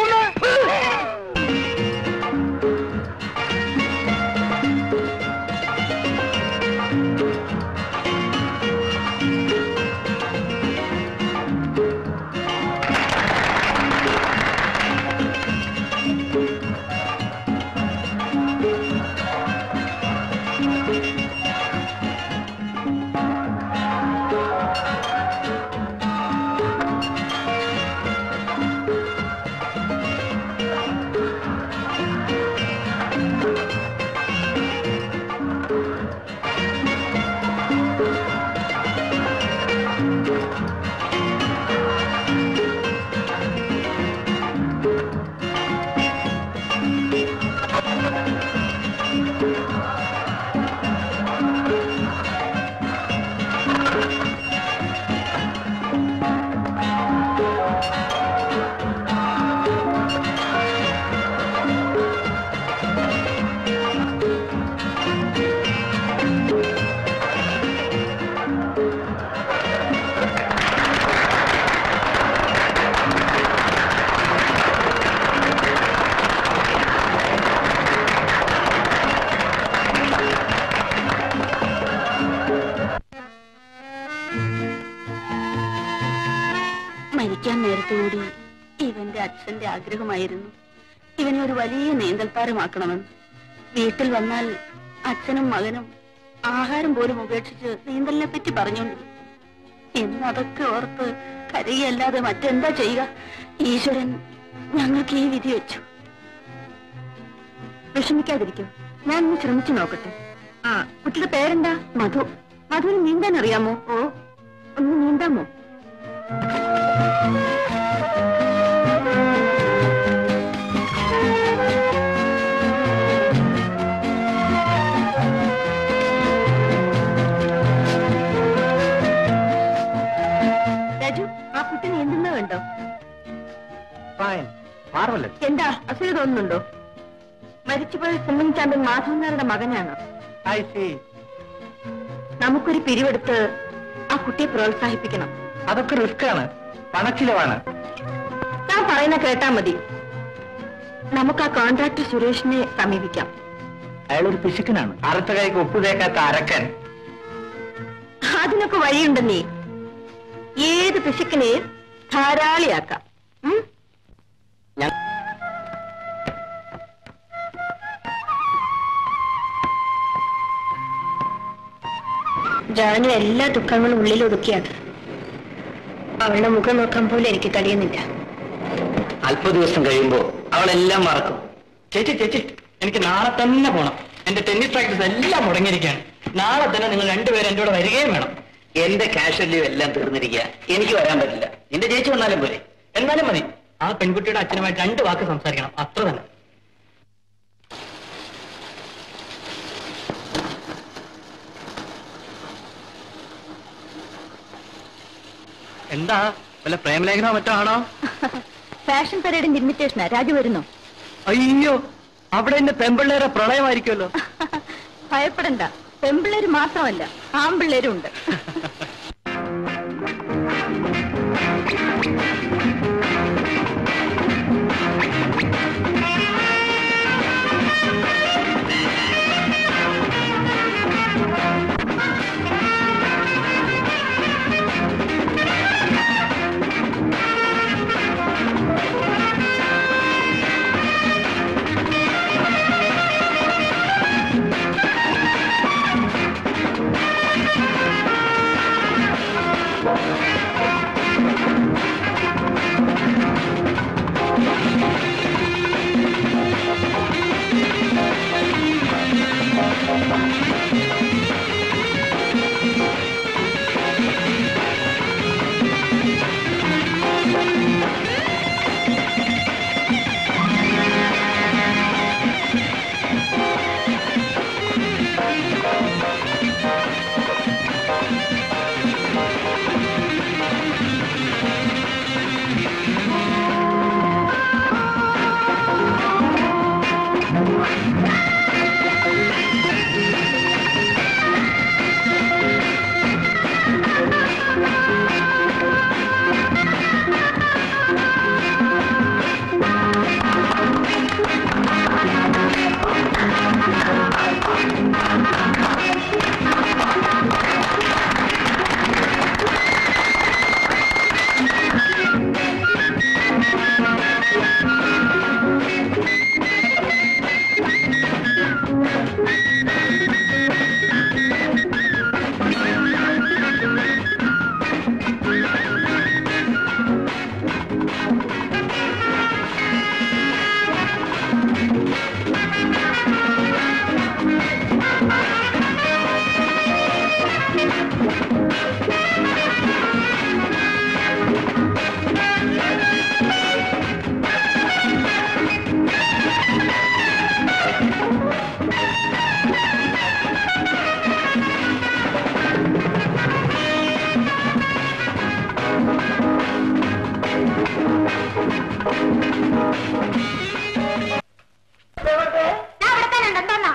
നേരത്തുകൂടി ഇവന്റെ അച്ഛന്റെ ആഗ്രഹമായിരുന്നു ഇവനെ ഒരു വലിയ നീന്തൽപ്പാരമാക്കണമെന്ന് വീട്ടിൽ വന്നാൽ അച്ഛനും മകനും ആഹാരം പോലും ഉപേക്ഷിച്ച് നീന്തലിനെ പറ്റി പറഞ്ഞോണ്ട് ഇന്ന് അതൊക്കെ ഓർത്ത് കരയല്ലാതെ മറ്റെന്താ ചെയ്യുക ഈശ്വരൻ ഞങ്ങൾക്ക് ഈ വിധി വെച്ചു വിഷമിക്കാതിരിക്കും ഞാൻ ഒന്ന് ശ്രമിച്ചു നോക്കട്ടെ ആ കുട്ടിയുടെ പേരെന്താ മധു മധുവിന് നീന്താൻ അറിയാമോ ഓ ഒന്ന് നീന്താമോ രാജു ആ കുട്ടി നീന്തുന്നത് കണ്ടോ
ഫൈൻ മാർവലസ്
എന്താ അസൂയ തോന്നുന്നുണ്ടോ മരിച്ചുപോയ സ്വിമ്മിംഗ് ചാമ്പ്യൻ മാധവൻ നായരുടെ മകനാണ്
ഐ സി
നമുക്കൊരു പിരിവെടുത്ത് ആ കുട്ടിയെ പ്രോത്സാഹിപ്പിക്കണം
അതൊക്കെ റിസ്ക് ആണ് പണച്ചിലവാണ്
ഞാൻ പറയുന്ന കേട്ടാ മതി നമുക്ക് ആ കോൺട്രാക്ടർ സുരേഷിനെ സമീപിക്കാം
അയാളൊരു പിശുക്കനാണ് അറുത്ത കൈക്ക് ഉപ്പ് തേക്കാത്ത അരക്കൻ
അതിനൊക്കെ വഴിയുണ്ടെന്നേ ഏത് പിശുക്കിനെയും ധാരാളിയാക്കാം ഉം? ജാനു എല്ലാ ദുഃഖങ്ങളും ഉള്ളിൽ ഒതുക്കിയാണ് അവളുടെ മുഖം നോക്കാൻ പോലും എനിക്ക് കഴിയുന്നില്ല
അല്പ ദിവസം കഴിയുമ്പോ അവളെല്ലാം മറക്കും
ചേച്ചി ചേച്ചി എനിക്ക് നാളെ തന്നെ പോണം എന്റെ ടെന്നീസ് പ്രാക്ടീസ് എല്ലാം മുടങ്ങിയിരിക്കുകയാണ് നാളെ തന്നെ നിങ്ങൾ രണ്ടുപേരും എന്റെ കൂടെ വരികയും വേണം
എന്റെ ക്യാഷ് ലീവ് എല്ലാം തീർന്നിരിക്കുക എനിക്ക് വരാൻ പറ്റില്ല നിന്റെ ചേച്ചി വന്നാലും പോരെ
എന്നാലും മതി ആ പെൺകുട്ടിയുടെ അച്ഛനുമായിട്ട് രണ്ട് വാക്ക് സംസാരിക്കണം അത്ര തന്നെ എന്താ വല്ല പ്രേമലേഖനോ മറ്റോ ആണോ
ഫാഷൻ പരേഡിന്റെ ഇൻവിറ്റേഷനാ രാജു വരുന്നു
അയ്യോ അവിടെ എന്റെ പെമ്പിള്ളേരെ പ്രളയമായിരിക്കുമല്ലോ
ഭയപ്പെടണ്ട പെമ്പിള്ളേര് മാത്രമല്ല ആമ്പിള്ളേരും ഉണ്ട്
ഞാൻ അവിടെ തന്നെ ഉണ്ട് എന്താ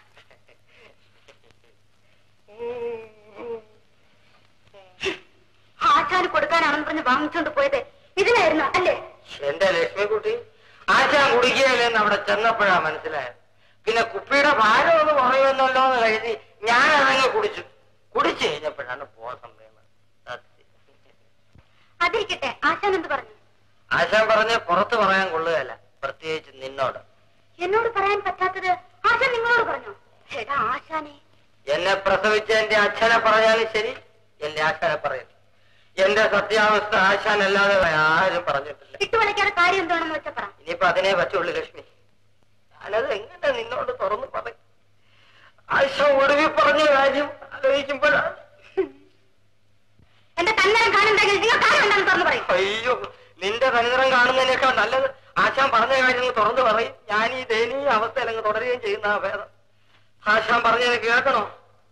ആശാന് കൊടുക്കാനാണെന്ന് പറഞ്ഞ് വാങ്ങിച്ചോണ്ട് പോയത് ഇതിനായിരുന്നു അല്ലേ
എന്റെ ലക്ഷ്മിക്കുട്ടി ആശാൻ കുടിക്കുകയല്ലെന്ന് അവിടെ ചെന്നപ്പോഴാ മനസ്സിലായത് പിന്നെ കുപ്പിയുടെ ഭാരം ഒന്ന് കുറയുമല്ലോ എന്ന് കരുതി ഞാൻ അതങ്ങ് കുടിച്ചു കുടിച്ചു കഴിഞ്ഞപ്പോഴാണ് ബോധം വീണത് സത്യം.
അതിരിക്കട്ടെ ആശാൻ എന്ത് പറഞ്ഞു
ആശാൻ പറഞ്ഞ് പുറത്ത് പറയാൻ കൊള്ളുകയല്ല പ്രത്യേകിച്ച് നിന്നോട്
എന്നോട് പറയാൻ പറ്റാത്തത് ആശാൻ നിങ്ങളോട് പറഞ്ഞു എടാ ആശാനെ
എന്നെ പ്രസവിച്ച എന്റെ അച്ഛനെ പറഞ്ഞാലും ശരി എന്റെ ആശാനെ പറയും എന്റെ സത്യാവസ്ഥ ആശാൻ അല്ലാതെ ആരും പറഞ്ഞിട്ടില്ല
ഇട്ടുവളയ്ക്കാതെ കാര്യം എന്താണെന്ന് വെച്ചാ പറ
ഇനിയിപ്പോ അതിനെ പറ്റുള്ളൂ ലക്ഷ്മി ഞാനത് എങ്ങനെ നിന്നോട് തുറന്നു പറയും ആശ ഒടുവിൽ പറഞ്ഞ കാര്യം ആലോചിക്കുമ്പോഴാണ്
എന്റെ തന്നരം കാണുന്നെങ്കിൽ നിങ്ങൾ കാര്യം എന്താണെന്ന് തുറന്നു പറയും
അയ്യോ നിന്റെ തനിനിറം കാണുന്നതിനേക്കാൾ നല്ലത് ആശാൻ പറഞ്ഞ കാര്യം അങ്ങ് തുറന്നു പറയും ഞാൻ ഈ ദയനീയ അവസ്ഥയിൽ അങ്ങ് തുടരുകയും ചെയ്യുന്ന ആ ഭേദം ആശാൻ പറഞ്ഞത് കേൾക്കണോ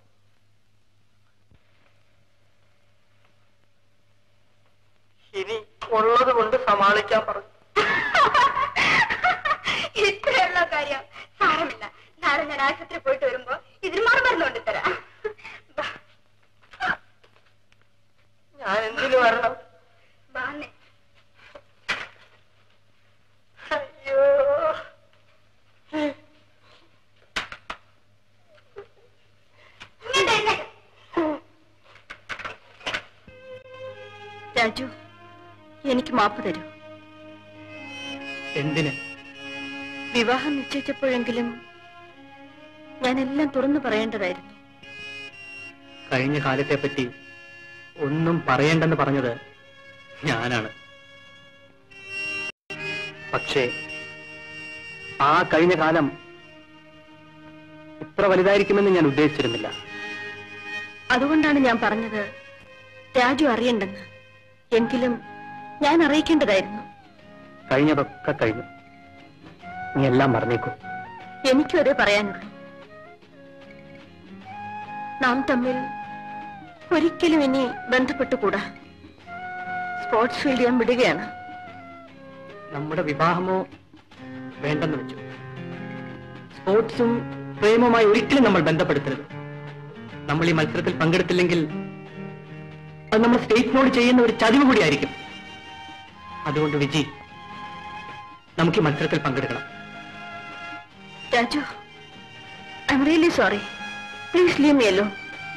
ഇനി ഉള്ളത് കൊണ്ട് സമാളിക്കാൻ പറഞ്ഞു
ഇത്രയുള്ള കാര്യം സാരമില്ല നാളെ ഞാൻ ആശുപത്രി പോയിട്ട് വരുമ്പോ ഇതിന് മറുമരുന്ന് കൊണ്ട് തരാം ബാ,
ഞാൻ എന്തിനു വരണം
ബാന്നേ.
അയ്യോ
ഇങ്ങോട്ട് എഴുന്നേക്ക്.
രാജു എനിക്ക് മാപ്പ് തരൂ
എന്തിന്
വിവാഹം നിശ്ചയിച്ചപ്പോഴെങ്കിലും ഞാനെല്ലാം തുറന്നു പറയേണ്ടതായിരുന്നു
കഴിഞ്ഞ കാലത്തെ പറ്റി ഒന്നും പറയേണ്ടെന്ന് പറഞ്ഞത് ഞാനാണ് പക്ഷേ ആ കഴിഞ്ഞ കാലം ഇത്ര വലുതായിരിക്കുമെന്ന് ഞാൻ ഉദ്ദേശിച്ചിരുന്നില്ല
അതുകൊണ്ടാണ് ഞാൻ പറഞ്ഞത് രാജു അറിയണ്ടെന്ന് എങ്കിലും ഞാൻ അറിയിക്കേണ്ടതായിരുന്നു
കഴിഞ്ഞതൊക്കെ കഴിഞ്ഞു നീ എല്ലാം മറന്നേക്കൂ
എനിക്കും അതേ പറയാനുള്ളൂ നാം തമ്മിൽ ഒരിക്കലും ഇനി ബന്ധപ്പെട്ടുകൂടാ സ്പോർട്സ് ഫീൽഡ് ഞാൻ വിടുകയാണ്
നമ്മുടെ വിവാഹമോ വേണ്ടെന്ന് വെച്ചു സ്പോർട്സും പ്രേമവുമായി ഒരിക്കലും നമ്മൾ ബന്ധപ്പെടുത്തരുത് നമ്മൾ ഈ മത്സരത്തിൽ പങ്കെടുത്തില്ലെങ്കിൽ അത് നമ്മൾ സ്റ്റേറ്റിനോട് ചെയ്യുന്ന ഒരു ചതിവ് കൂടിയായിരിക്കും അതുകൊണ്ട് വിജി നമുക്ക് ഈ മത്സരത്തിൽ പങ്കെടുക്കണം
Raju I am really sorry please leave me alone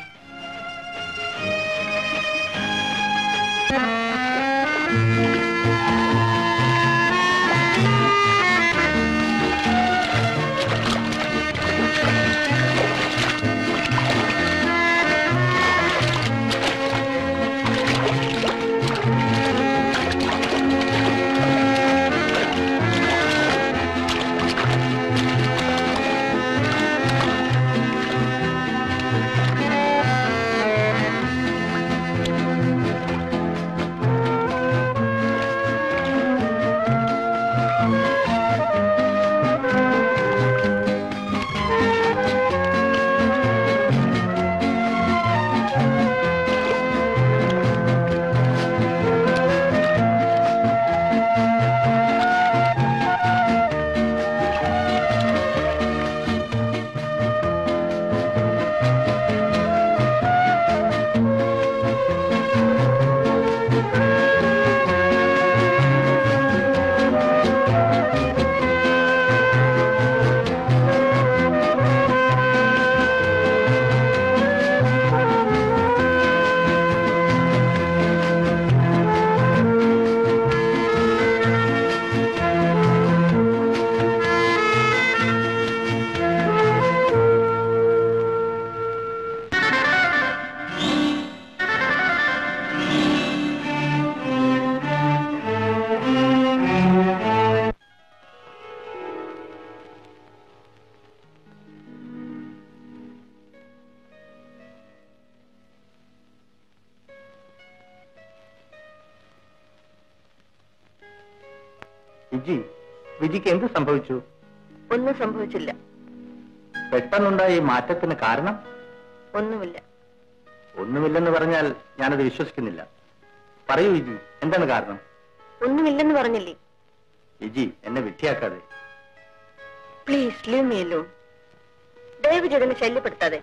Viji വിജിക്ക് എന്ത് സംഭവിച്ചു
ഒന്നും സംഭവിച്ചില്ല
പെട്ടെന്നുണ്ടായ ഈ മാറ്റത്തിന് കാരണം
ഒന്നുമില്ല
ഒന്നുമില്ലെന്ന് പറഞ്ഞാൽ ഞാനത് വിശ്വസിക്കുന്നില്ല പറയൂ വിജി എന്താണ് കാരണം
ഒന്നുമില്ലെന്ന് പറഞ്ഞില്ലേ
വിജി എന്നെ വിട്ടിയാക്കാതെ
പ്ലീസ് ലീവ് മീ അലോ ദയവ് ചെയ്തെന്നെ ശല്യപ്പെടുത്താതെ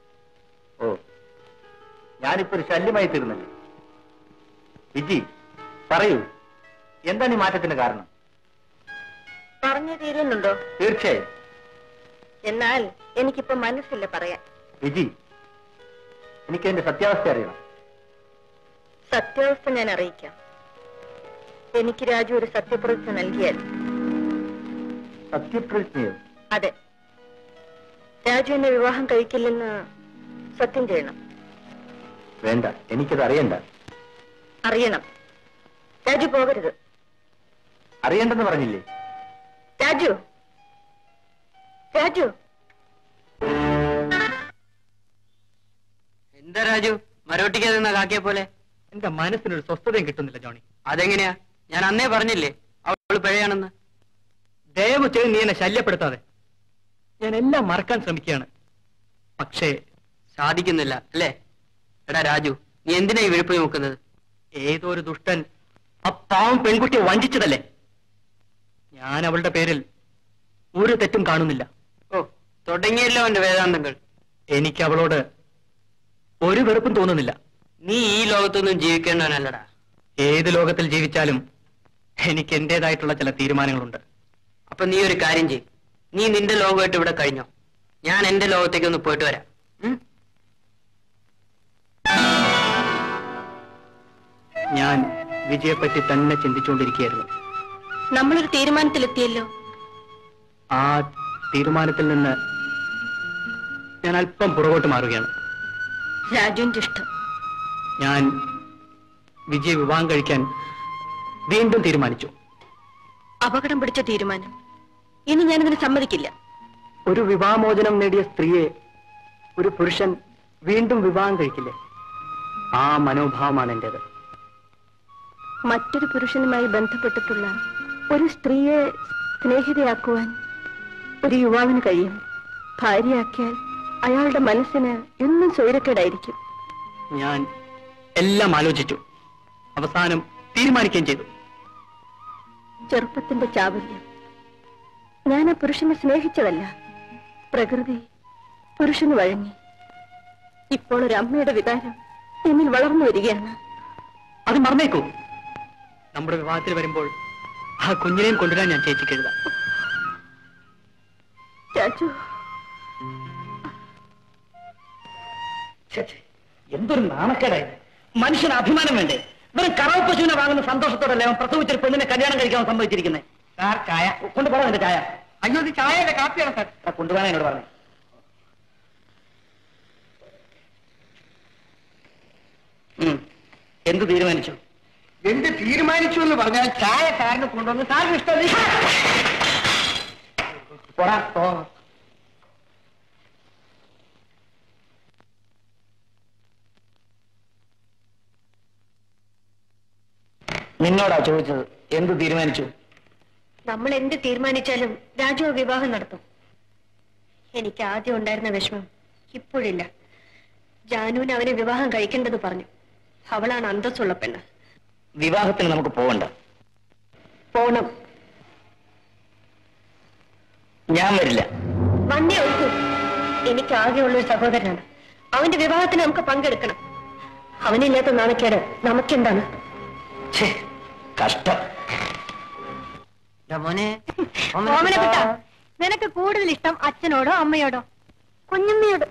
ഓ ഞാനിപ്പോ ഒരു ശല്യമായി തീർന്നല്ലേ വിജി പറയൂ എന്താണ് ഈ മാറ്റത്തിന് കാരണം
പറഞ്ഞു തീരുന്നുണ്ടോ
തീർച്ചയായും
എന്നാൽ എനിക്കിപ്പോ മനസ്സില്ല പറയാൻ
വിജി എനിക്ക് എന്റെ സത്യാവസ്ഥ അറിയണം
സത്യാവസ്ഥ ഞാൻ അറിയിക്കാം എനിക്ക് രാജു ഒരു സത്യപ്രതിജ്ഞ നൽകിയാൽ
സത്യപ്രതിജ്ഞയോ
അതെ രാജു എന്നെ വിവാഹം കഴിക്കില്ലെന്ന് സത്യം ചെയ്യണം
വേണ്ട എനിക്കത് അറിയണ്ട
അറിയണം രാജു പോകരുത്
അറിയണ്ടെന്ന് പറഞ്ഞില്ലേ
രാജു രാജു
എന്താ രാജു മരോട്ടിക്കാതെ നിന്ന കാക്കിയെ പോലെ
എന്റെ മനസ്സിനൊരു സ്വസ്ഥതയും കിട്ടുന്നില്ല ജോണി
അതെങ്ങനെയാ ഞാൻ അന്നേ പറഞ്ഞില്ലേ അവള് പിഴയാണെന്ന്
ദയവ് ചെയ്ത് നീ എന്നെ ശല്യപ്പെടുത്താതെ ഞാൻ എല്ലാം മറക്കാൻ ശ്രമിക്കുകയാണ് പക്ഷേ
സാധിക്കുന്നില്ല അല്ലേ എടാ രാജു നീ എന്തിനാ ഈ വിഴുപ്പ് നോക്കുന്നത്
ഏതോ ഒരു ദുഷ്ടൻ ആ പാവം പെൺകുട്ടിയെ വഞ്ചിച്ചതല്ലേ ഞാൻ അവളുടെ പേരിൽ ഒരു തെറ്റും കാണുന്നില്ല
ഓ തുടങ്ങിയല്ലോ അവന്റെ വേദാന്തങ്ങൾ
എനിക്ക് അവളോട് ഒരു വെറുപ്പും തോന്നുന്നില്ല
നീ ഈ ലോകത്തൊന്നും ജീവിക്കേണ്ടവനല്ലടാ
ഏത് ലോകത്തിൽ ജീവിച്ചാലും എനിക്ക് എന്റേതായിട്ടുള്ള ചില തീരുമാനങ്ങളുണ്ട്
അപ്പൊ നീ ഒരു കാര്യം ചെയ് നീ നിന്റെ ലോകമായിട്ട് ഇവിടെ കഴിഞ്ഞോ ഞാൻ എന്റെ ലോകത്തേക്ക് ഒന്ന് പോയിട്ട് വരാം ഉം?
ഞാൻ വിജയെപ്പറ്റി തന്നെ ചിന്തിച്ചുകൊണ്ടിരിക്കുകയായിരുന്നു
നമ്മളൊരു തീരുമാനത്തിലെത്തിയല്ലോ
ആ തീരുമാനത്തിൽ നിന്ന് ഞാൻ അല്പം പുറകോട്ട് മാറുകയാണ്
രാജുവിന്റെ ഇഷ്ടം
ഞാൻ വിജയ് വിവാഹം കഴിക്കാൻ വീണ്ടും തീരുമാനിച്ചു
അപകടം പിടിച്ച തീരുമാനം ഇനി ഞാനിതിന് സമ്മതിക്കില്ല
ഒരു വിവാഹമോചനം നേടിയ സ്ത്രീയെ ഒരു പുരുഷൻ വീണ്ടും വിവാഹം കഴിക്കില്ലേ ആ മനോഭാവമാണ് എന്റേത്
മറ്റൊരു പുരുഷനുമായി ബന്ധപ്പെട്ടിട്ടുള്ള ഒരു സ്ത്രീയെ സ്നേഹിതയാക്കുവാൻ ഒരു യുവാവിന് കഴിയും ഭാര്യയാക്കിയാൽ അയാളുടെ മനസ്സിന് എന്നും സ്വൈരക്കേടായിരിക്കും
ഞാൻ എല്ലാം ആലോചിച്ചു അവസാനം തീരുമാനിക്കുകയും ചെയ്തു
ചെറുപ്പത്തിന്റെ ചാവല്യം ഞാൻ ആ പുരുഷനെ സ്നേഹിച്ചതല്ല പ്രകൃതി പുരുഷന് വഴങ്ങി ഇപ്പോൾ ഒരു അമ്മയുടെ വികാരം എന്നിൽ വളർന്നു വരികയാണ്
അത് മറന്നേക്കൂ നമ്മുടെ വിവാഹത്തിൽ വരുമ്പോൾ ആ കുഞ്ഞിനെയും കൊണ്ടുവരാൻ ഞാൻ ചേച്ചിക്ക് എഴുതാം
രാജു
എന്തൊരു നാണക്കേടായത് മനുഷ്യന് അഭിമാനം വേണ്ടേ വെറും കറവ് പശുവിനെ വാങ്ങുന്ന സന്തോഷത്തോടല്ലേ അവൻ പ്രസവിച്ചൊരു പെണ്ണിനെ കല്യാണം കഴിക്കാൻ സംഭവിച്ചിരിക്കുന്നത്
സാർ ചായ
കൊണ്ടുപോകാൻ എന്റെ ചായ
അയ്യോ ഇത് ചായയല്ല കാപ്പിയാണ് സാർ
ആ, കൊണ്ടുപോകാൻ എന്നോട് പറഞ്ഞു എന്ത് തീരുമാനിച്ചു
എന്ത് തീരുമാനിച്ചു എന്ന് പറഞ്ഞാൽ ചായ സാറിന് കൊണ്ടുവന്ന് സാറിന് ഇഷ്ടം
പോടാ പോ നിന്നോടാ ചോദിച്ചത് എന്ത് തീരുമാനിച്ചു
നമ്മൾ എന്ത് തീരുമാനിച്ചാലും രാജു ആ വിവാഹം നടത്തും എനിക്ക് ആദ്യം ഉണ്ടായിരുന്ന വിഷമം ഇപ്പോഴില്ല ജാനുവിന് അവനെ വിവാഹം കഴിക്കേണ്ടത് പറഞ്ഞു അവളാണ് അന്തസ്സുള്ള പെണ്ണ്
വിവാഹത്തിന് നമുക്ക് പോകണ്ട
പോണം
ഞാൻ വരില്ല
വന്നേ ഒഴുകൂ എനിക്ക് ആകെയുള്ള ഒരു സഹോദരനാണ് അവന്റെ വിവാഹത്തിന് നമുക്ക് പങ്കെടുക്കണം അവനില്ലാത്ത നാണക്കേട് നമുക്കെന്താണ്
ഛേ, കഷ്ടം
മോനെ
ഓമനക്കുട്ട നിനക്ക് കൂടുതൽ ഇഷ്ടം അച്ഛനോടോ അമ്മയോടോ കുഞ്ഞമ്മയോട്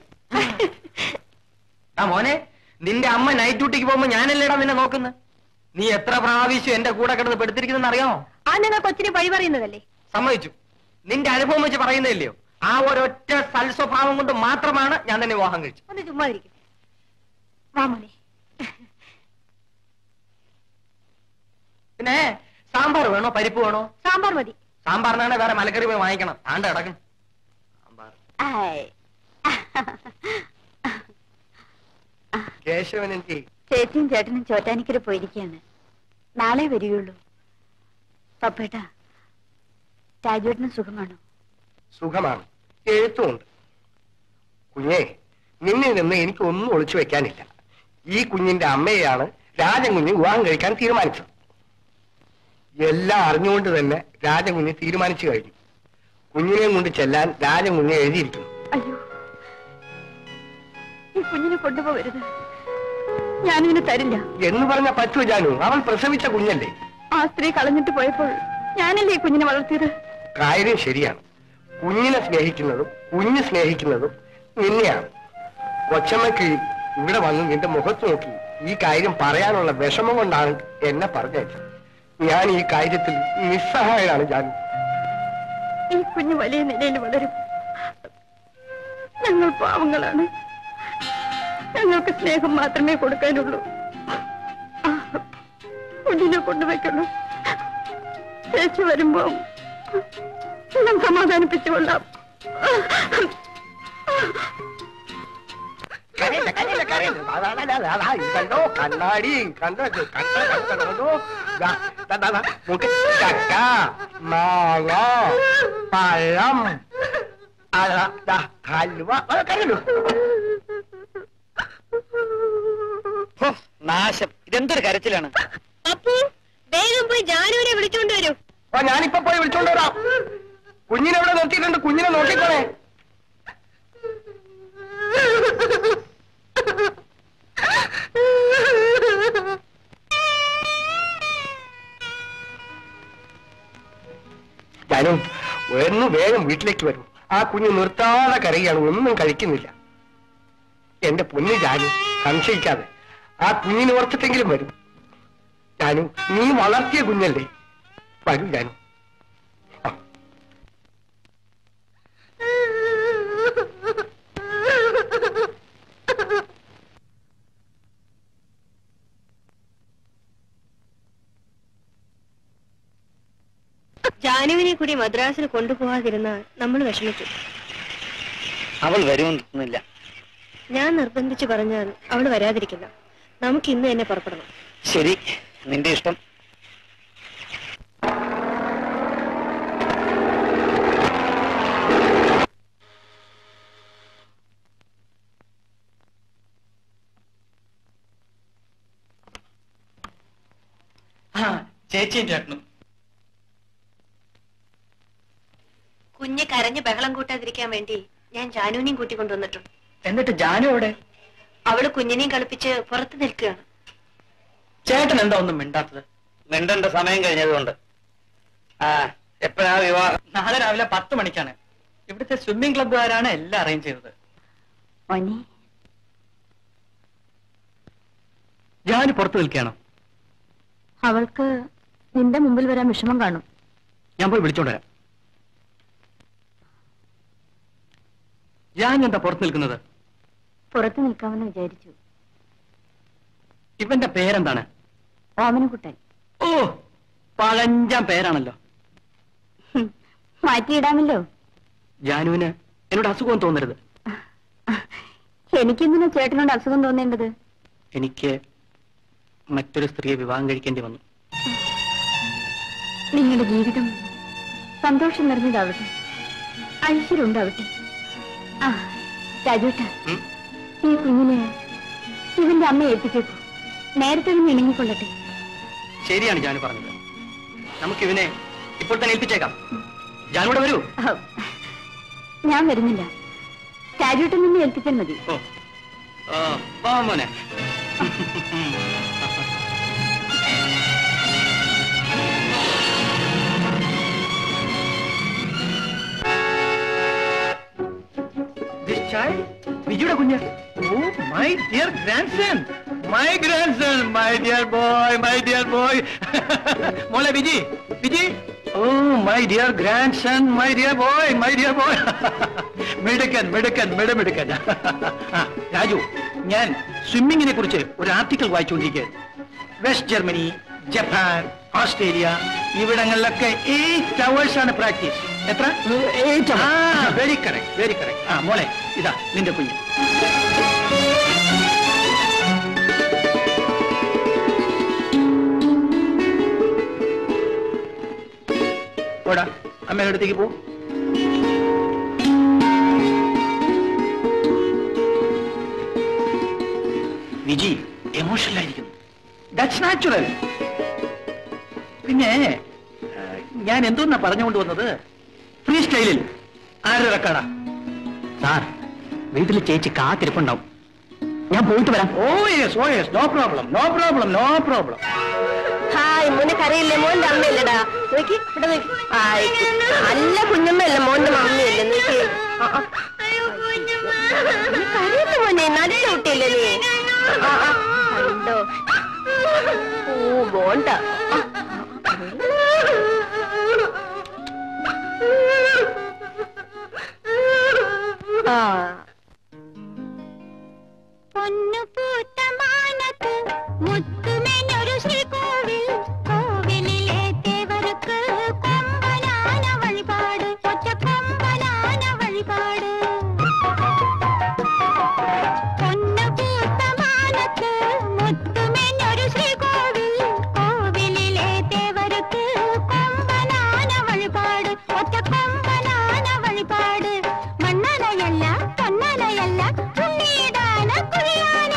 ആ മോനെ നിന്റെ അമ്മ നൈറ്റ് ഡ്യൂട്ടിക്ക് പോകുമ്പോ ഞാനല്ലേടാ നിന്നെ നോക്കുന്നത് നീ എത്ര പ്രാവശ്യം എന്റെ കൂടെ കിടന്ന് പെടുത്തിരിക്കുന്നെന്ന് അറിയാമോ
ആ നിങ്ങൾ കൊച്ചിനെ പഴി പറയുന്നതല്ലേ
സമ്മതിച്ചു നിന്റെ അനുഭവം വെച്ച് പറയുന്നില്ലയോ ആ ഒരൊറ്റ സൽസ്വഭാവം കൊണ്ട് മാത്രമാണ് ഞാൻ തന്നെ വിവാഹം കഴിച്ചത്
ഒന്ന് ചുമ്മാതിരിക്കും വാ മോനെ
പിന്നെ സാമ്പാർ വേണോ പരിപ്പ് വേണോ
സാമ്പാർ മതി
സാമ്പാറിനാണ് വേറെ മലക്കറി പോയി വാങ്ങിക്കണം ആണ്ട് കിടക്കണം സാമ്പാർ കേശവൻ എനിക്ക്
ചേച്ചിയും ചേട്ടനും ചോറ്റാനിക്കര പോയിരിക്കുകയാണ് നാളെ വരികയുള്ളൂ പപ്പേട്ട രാജുവേട്ടന് സുഖമാണോ
സുഖമാണ് എഴുത്തുമുണ്ട് കുഞ്ഞേ നിന്നിൽ നിന്ന് എനിക്ക് ഒന്നും ഒളിച്ചു വെക്കാനില്ല ഈ കുഞ്ഞിന്റെ അമ്മയെയാണ് രാജൻകുഞ്ഞ് വിവാഹം കഴിക്കാൻ തീരുമാനിച്ചത് എല്ലാം അറിഞ്ഞുകൊണ്ട് തന്നെ രാജൻകുഞ്ഞ് തീരുമാനിച്ചു കഴിഞ്ഞു കുഞ്ഞിനെയും കൊണ്ട് ചെല്ലാൻ രാജൻകുഞ്ഞ് എഴുതിയിരിക്കുന്നു
അയ്യോ ഈ കുഞ്ഞിനെ കൊണ്ടുപോകരുത് ഞാനിതിന് തരില്ല
എന്ന് പറഞ്ഞ പറ്റൂ ജാനു അവൾ പ്രസവിച്ച കുഞ്ഞല്ലേ
ആ സ്ത്രീ കളഞ്ഞിട്ട് പോയപ്പോൾ ഞാനല്ലേ ഈ കുഞ്ഞിനെ വളർത്തിയത്
കാര്യം ശരിയാണ് കുഞ്ഞിനെ സ്നേഹിക്കുന്നതും കുഞ്ഞ് സ്നേഹിക്കുന്നതും നിന്നെയാണ് കൊച്ചമ്മയ്ക്ക് ഇവിടെ വന്ന് നിന്റെ മുഖത്ത് നോക്കി ഈ കാര്യം പറയാനുള്ള വിഷമം കൊണ്ടാണ് എന്നെ പറഞ്ഞയച്ചത് ഞാൻ ഈ കാര്യത്തിൽ നിസ്സഹായനാണ് ജാനു
ഈ കുഞ്ഞു വലിയ നിലയിൽ വളരും ഞങ്ങൾ പാവങ്ങളാണ് ഞങ്ങൾക്ക് സ്നേഹം മാത്രമേ കൊടുക്കാനുള്ളൂ ആ, കുഞ്ഞിനെ കൊണ്ടുവയ്ക്കുള്ളൂ ചേച്ചി വരുമ്പോ ഞാൻ സമാധാനിപ്പിച്ചുകൊള്ളാം
കരയില്ല, കരയില്ല, കരയില്ല. അതാ, അതാ, അതാ, അതാ, ഇതല്ലോ കണ്ണാടി കണ്ടോ ഇത് കണ്ടോ കണ്ടോ, കണ്ടോ ദാ, ദാ, ദാ, ദാ, നോക്ക്. ചക്ക മാങ്ങ പഴം അതാ, ദാ, ഹൽവ ആ, കരയുന്നു.
ഹോ, നാശം ഇതെന്തൊരു കരച്ചിലാണ്
അപ്പു വേഗം പോയി ജാനുവിനെ വിളിച്ചോണ്ട് വരൂ
ആ ഞാനിപ്പോ പോയി വിളിച്ചോണ്ട് വരാം കുഞ്ഞിനെ ഇവിടെ നിർത്തിയിട്ടുണ്ട് കുഞ്ഞിനെ നോക്കിക്കോണേ ഞാനും ഒന്ന് വേഗം വീട്ടിലേക്ക് വരും ആ കുഞ്ഞ് നിർത്താതെ കരയാണ് ഒന്നും കഴിക്കുന്നില്ല എന്റെ പൊന്നു ജാനു സംശയിക്കാതെ ആ കുഞ്ഞിനെ ഓർത്തിട്ടെങ്കിലും വരും ജാനു നീ വളർത്തിയ കുഞ്ഞല്ലേ വരൂ ജാനു ആ.
ജാനുവിനെ കൂടി മദ്രാസിൽ കൊണ്ടുപോകാതിരുന്ന നമ്മൾ വിഷമിച്ചു
അവൾ വരുമെന്നില്ല
ഞാൻ നിർബന്ധിച്ചു പറഞ്ഞാൽ അവൾ വരാതിരിക്കില്ല നമുക്ക് ഇന്ന് തന്നെ പുറപ്പെടണം
ശരി നിന്റെ ഇഷ്ടം
ആ ചേച്ചിയും ചേട്ടനും
കുഞ്ഞ് കരഞ്ഞ് ബഹളം കൂട്ടാതിരിക്കാൻ വേണ്ടി ഞാൻ ജാനുവിനെയും കൂട്ടിക്കൊണ്ടുവന്നിട്ടുണ്ട്
എന്നിട്ട് ജാനു എവിടെ
അവള് കുഞ്ഞിനെയും കളിപ്പിച്ച് പുറത്ത് നിൽക്കുകയാണ്
ചേട്ടൻ എന്താ ഒന്നും മിണ്ടാത്തത്
മിണ്ടന്റെ സമയം കഴിഞ്ഞതുകൊണ്ട് ആ എപ്പോഴാ വിവാഹം
നാളെ രാവിലെ പത്ത് മണിക്കാണ് ഇവിടുത്തെ സ്വിമ്മിംഗ് ക്ലബ്ബുകാരാണ് എല്ലാം അറേഞ്ച് ചെയ്തത്
മോനെ
ജാനു പുറത്ത് നിൽക്കുകയാണോ
അവൾക്ക് നിന്റെ മുമ്പിൽ വരാൻ വിഷമം കാണും
ഞാൻ പോയി വിളിച്ചോണ്ട് വരാം ജാനു എന്താ പുറത്ത് നിൽക്കുന്നത്
പുറത്ത് നിൽക്കാമെന്ന് വിചാരിച്ചു
ഇവന്റെ പേരെന്താണ്
ഓമനക്കുട്ടൻ
ഓ പഴഞ്ചാൻ പേരാണല്ലോ
മാറ്റിയിടാമല്ലോ
ജാനുവിന് എന്നോട് അസുഖം തോന്നരുത്
എനിക്കെന്തിനാ ചേട്ടനോട് അസുഖം തോന്നേണ്ടത്
എനിക്ക് മറ്റൊരു സ്ത്രീയെ വിവാഹം കഴിക്കേണ്ടി വന്നു
നിങ്ങളുടെ ജീവിതം സന്തോഷം നിറഞ്ഞതാവട്ടെ ഐശ്വര്യം ഉണ്ടാവട്ടെ ആ രാജുട്ട
ഉം?
ഈ കുഞ്ഞിനെ ഇവന്റെ അമ്മയെ ഏൽപ്പിച്ചേക്കൂ നേരത്തെ തന്നെ ഇണങ്ങിക്കൊള്ളട്ടെ
ശരിയാണ് ജാനു പറഞ്ഞത് നമുക്കിവനെ ഇപ്പോൾ തന്നെ ഏൽപ്പിച്ചേക്കാം ജാനുവിടെ വരൂ
ഔ, ഞാൻ വരുന്നില്ല രാജുട്ടൻ നിന്നെ ഏൽപ്പിച്ചാൽ മതി
ഓ ആ, വാ മോനെ This child? വിജിയുടെ കുഞ്ഞ് oh my dear grandson my grandson my dear boy my dear boy മോളെ Viji Viji oh my dear grandson my dear boy my dear boy മിടുക്കൻ മിടുക്കൻ മിടുമിടുക്കൻ ആ രാജു ഞാൻ സ്വിമ്മിങ്ങിനെ കുറിച്ച് ഒരു ആർട്ടിക്കിൾ വായിച്ചുകൊണ്ടിരിക്കുകയാണ് വെസ്റ്റ് ജർമ്മനി ജപ്പാൻ ഓസ്ട്രേലിയ ഇവിടങ്ങളിലൊക്കെ എയ്റ്റ് അവേഴ്സ് ആണ് പ്രാക്ടീസ് എത്ര വെരി കറക്റ്റ് വെരി കറക്റ്റ് ആ മോളെ ഇതാ നിന്റെ കുഞ്ഞ് ഓടാ അമ്മയുടെ അടുത്തേക്ക് പോ വിജി എമോഷണൽ ആയിരിക്കുന്നു ദാറ്റ്സ് നാച്ചുറൽ പിന്നെ ആ, ഞാൻ എന്തോന്നാ പറഞ്ഞുകൊണ്ട് വന്നത് ഫ്രീ സ്റ്റൈലിൽ ആരുടെ റെക്കാർഡാ സാർ വീട്ടിൽ ചേച്ചി കാത്തിരിപ്പുണ്ടാവും ഞാൻ പോയിട്ട് വരാം oh yes oh yes no problem no problem no problem
hi മോനെ കറിയില്ലേ മോന്റെ അമ്മയല്ലടാ നോക്കി ഇവിടെ നോക്കി ഹായ് നല്ല കുഞ്ഞമ്മയല്ല മോന്റെ മമ്മിയല്ലേ നോക്കി ആ, ആ. നീ കരയണ്ട മോനെ നല്ല കുട്ടിയല്ലേ നീ ആ, ആ. കണ്ടോ ഓ ബോണ്ട ആ, ആ
പൊന്നുപൂത്ത മാനത്ത് മുത്തുമെന്നൊരു ശ്രീകോവിൽ കോവിലിലെ തേവർക്ക് കൊമ്പനാന വഴിപാട് ഒറ്റ കൊമ്പനാന വഴിപാട് പൊന്നുപൂത്ത മാനത്ത് മുത്തുമെന്നൊരു ശ്രീകോവിൽ കോവിലിലെ തേവർക്ക് കൊമ്പനാന വഴിപാട് ഒറ്റ കൊമ്പനാന വഴിപാട് മണ്ണനയല്ല പൊന്നനയല്ല ഉണ്ണീടാന കുഴിയാന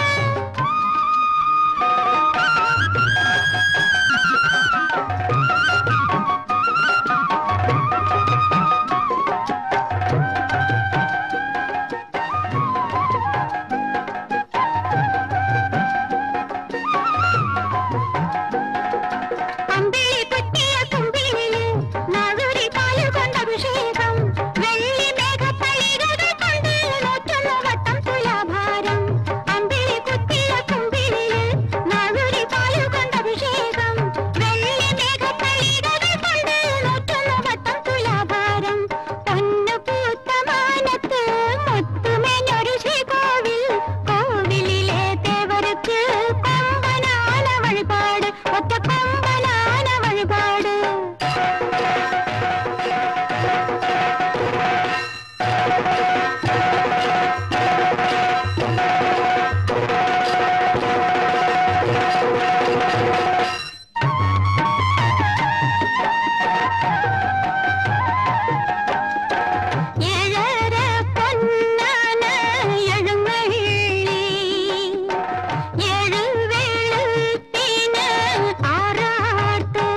അമ്പിളി കുത്തിയ കുമ്പിളില് നഗരി പാല് കൊണ്ട് അഭിഷേകം വെള്ളി മേഘത്തളിരുകൾ കൊണ്ട് നൂറ്റൊന്ന് വട്ടം തുലാഭാരം അമ്പിളി കുത്തിയ കുമ്പിളില് നഗരി പാല് കൊണ്ട് അഭിഷേകം വെള്ളി മേഘത്തളിരുകൾ കൊണ്ട് നൂറ്റൊന്ന് വട്ടം തുലാഭാരം പൊന്നു പൂത്ത മാനത്ത് മുത്തുമേഞ്ഞൊരു ശ്രീകോവിൽ കോവിലിലെ തേവർക്ക് കൊമ്പനാന വഴിപാട് ഒറ്റ കൊമ്പനാന വഴിപാട് ഏഴര പൊന്നാന എഴുന്നള്ളി ഏഴ് വെളുപ്പിന് ആറാട്ട്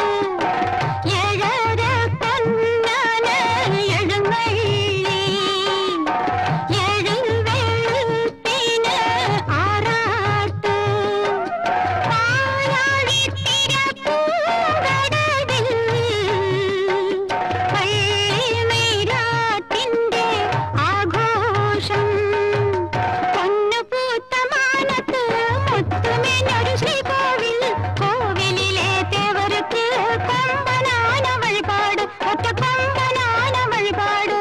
ഏഴര പൊന്നാന എഴുന്നള്ളി ഏഴ് വെളുപ്പിന് ആറാട്ട് പാലാഴിത്തിര പൂങ്കടവിൽ പള്ളിമേരാട്ടിന്റെ ആഘോഷം പൊന്നുപൂത്ത മാനത്ത് മുത്തുമേനൊരു ശ്രീകോവിൽ കോവിലിലെ തേവർക്ക് കൊമ്പനാന വഴിപാട് ഒറ്റ കൊമ്പനാന വഴിപാട്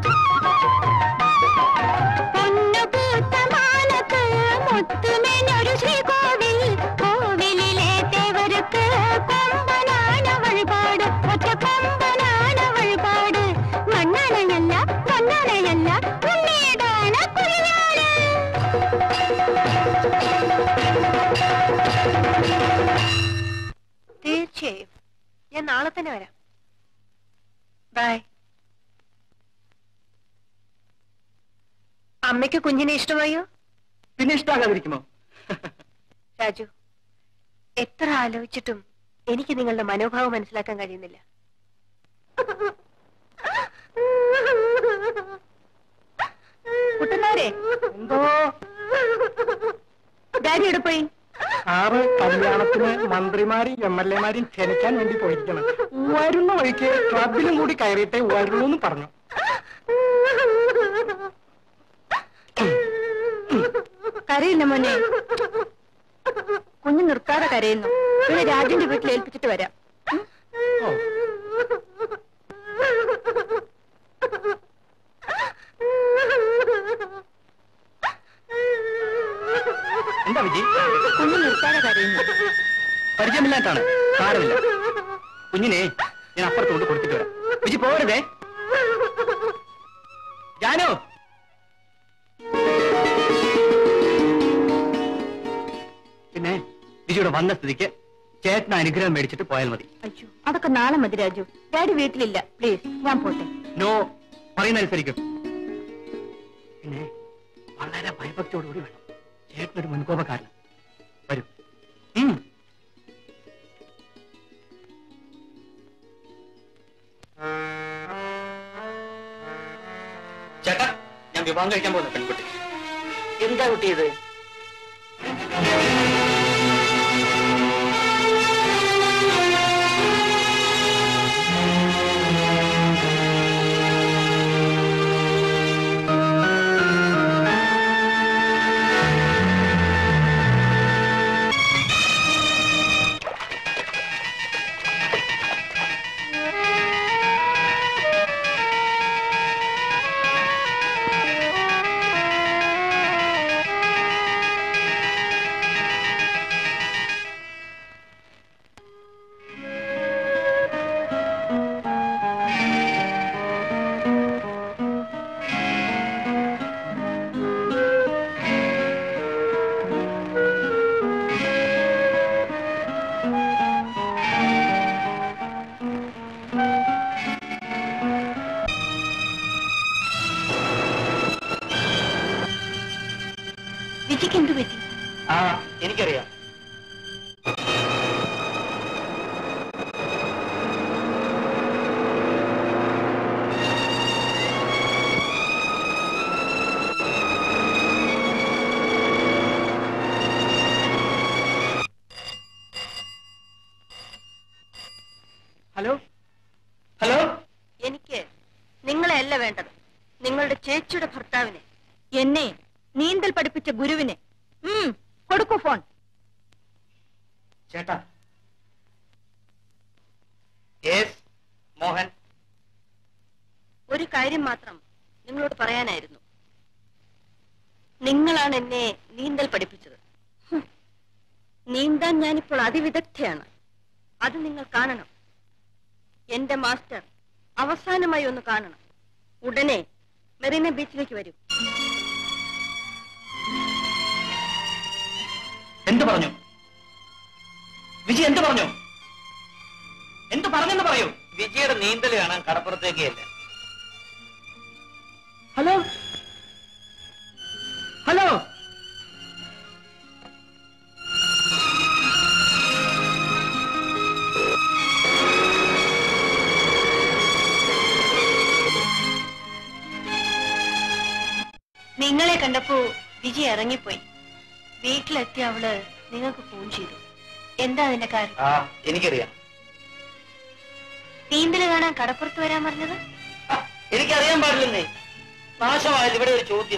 പൊന്നുപൂത്ത മാനത്ത് മുത്തുമേനൊരു ശ്രീകോവിൽ കോവിലിലെ തേവർക്ക് കൊമ്പനാന വഴിപാട് ഒറ്റ കൊമ്പനാന വഴിപാട് മണ്ണനയല്ല പൊന്നനയല്ല ഉണ്ണീടാന കുഴിയാന
തീർച്ചയായും ഞാൻ നാളെ തന്നെ വരാം ബൈ അമ്മയ്ക്ക് കുഞ്ഞിനെ ഇഷ്ടമായോ
പിന്നെ ഇഷ്ടാകാതിരിക്കുമോ
രാജു എത്ര ആലോചിച്ചിട്ടും എനിക്ക് നിങ്ങളുടെ മനോഭാവം മനസ്സിലാക്കാൻ കഴിയുന്നില്ല കുട്ടനാരെ
എന്തോ
ഡാഡി എവിടെ പോയി
സാറ് കല്യാണത്തിന് മന്ത്രിമാരും എം എൽ എമാരും ക്ഷണിക്കാൻ വേണ്ടി പോയിരിക്കണം വരുന്ന വഴിക്ക് ക്ലബിലും കൂടി കയറിയിട്ടേ വരുള്ളൂ എന്ന് പറഞ്ഞു
കരയില്ല മോനെ കുഞ്ഞ് നിർത്താതെ കരയുന്നു പിന്നെ രാജുവിന്റെ വീട്ടിൽ ഏൽപ്പിച്ചിട്ട് വരാം
ഓ. എന്താ വിജി
കുഞ്ഞ് നിർത്താതെ കരയുന്നു
പരിചയമില്ലാട്ടാണ് സാരമില്ല കുഞ്ഞിനെ ഞാൻ അപ്പുറത്തോട്ട് കൊടുത്തിട്ട് വരാം വിജി പോകരുതേ ജാനോ പിന്നെ വിജിയുടെ വന്ന സ്ഥിതിക്ക് ചേട്ടന് അനുഗ്രഹം മേടിച്ചിട്ട് പോയാൽ മതി
അയ്യോ അതൊക്കെ നാളെ മതി രാജു ഡാഡി വീട്ടിലില്ല പ്ലീസ് ഞാൻ പോട്ടെ
നോ പറയുന്നതനുസരിക്കും പിന്നെ വളരെ ഭയഭക്തിയോടുകൂടി വേണം ചേട്ടനൊരു മുൻകോപക്കാരൻ വരും ഉം. ചേട്ടാ ഞാൻ വിവാഹം കഴിക്കാൻ പോകുന്ന പെൺകുട്ടി
എന്താ കുട്ടി ഇത്
വിജിക്ക് എന്ത് പറ്റി
ആ എനിക്കറിയാം
ഹലോ ഹലോ
എനിക്ക് നിങ്ങളെ അല്ല വേണ്ടത് നിങ്ങളുടെ ചേച്ചിയുടെ ഭർത്താവിനെ
എന്നെ നീന്തൽ പഠിപ്പിച്ച ഗുരുവിനെ ഉം, കൊടുക്കൂ ഫോൺ
ചേട്ടാ യെസ് മോഹൻ
ഒരു കാര്യം മാത്രം നിങ്ങളോട് പറയാനായിരുന്നു നിങ്ങളാണ് എന്നെ നീന്തൽ പഠിപ്പിച്ചത് ഹും. നീന്താൻ ഞാനിപ്പോൾ അതിവിദഗ്ധയാണ് അത് നിങ്ങൾ കാണണം എന്റെ മാസ്റ്റർ അവസാനമായി ഒന്ന് കാണണം ഉടനെ മെറീന ബീച്ചിലേക്ക് വരും
എന്ത് പറഞ്ഞു വിജി എന്ത് പറഞ്ഞു എന്ത് പറഞ്ഞെന്ന് പറയൂ വിജിയുടെ നീന്തൽ കാണാൻ കടപ്പുറത്തേക്കല്ല
ഹലോ ഹലോ
നിങ്ങളെ കണ്ടപ്പോ വിജയ് ഇറങ്ങിപ്പോയി വീട്ടിലെത്തി അവള് നിങ്ങൾക്ക് ഫോൺ ചെയ്തു എന്താ അതിന്റെ കാര്യം
ആ എനിക്കറിയാം
നീന്തല് കാണാൻ കടപ്പുറത്ത് വരാൻ പറഞ്ഞത്
ആ, എനിക്കറിയാൻ പാടില്ലെന്നേ നാശമായത് ഇവിടെ ഒരു ചോദ്യം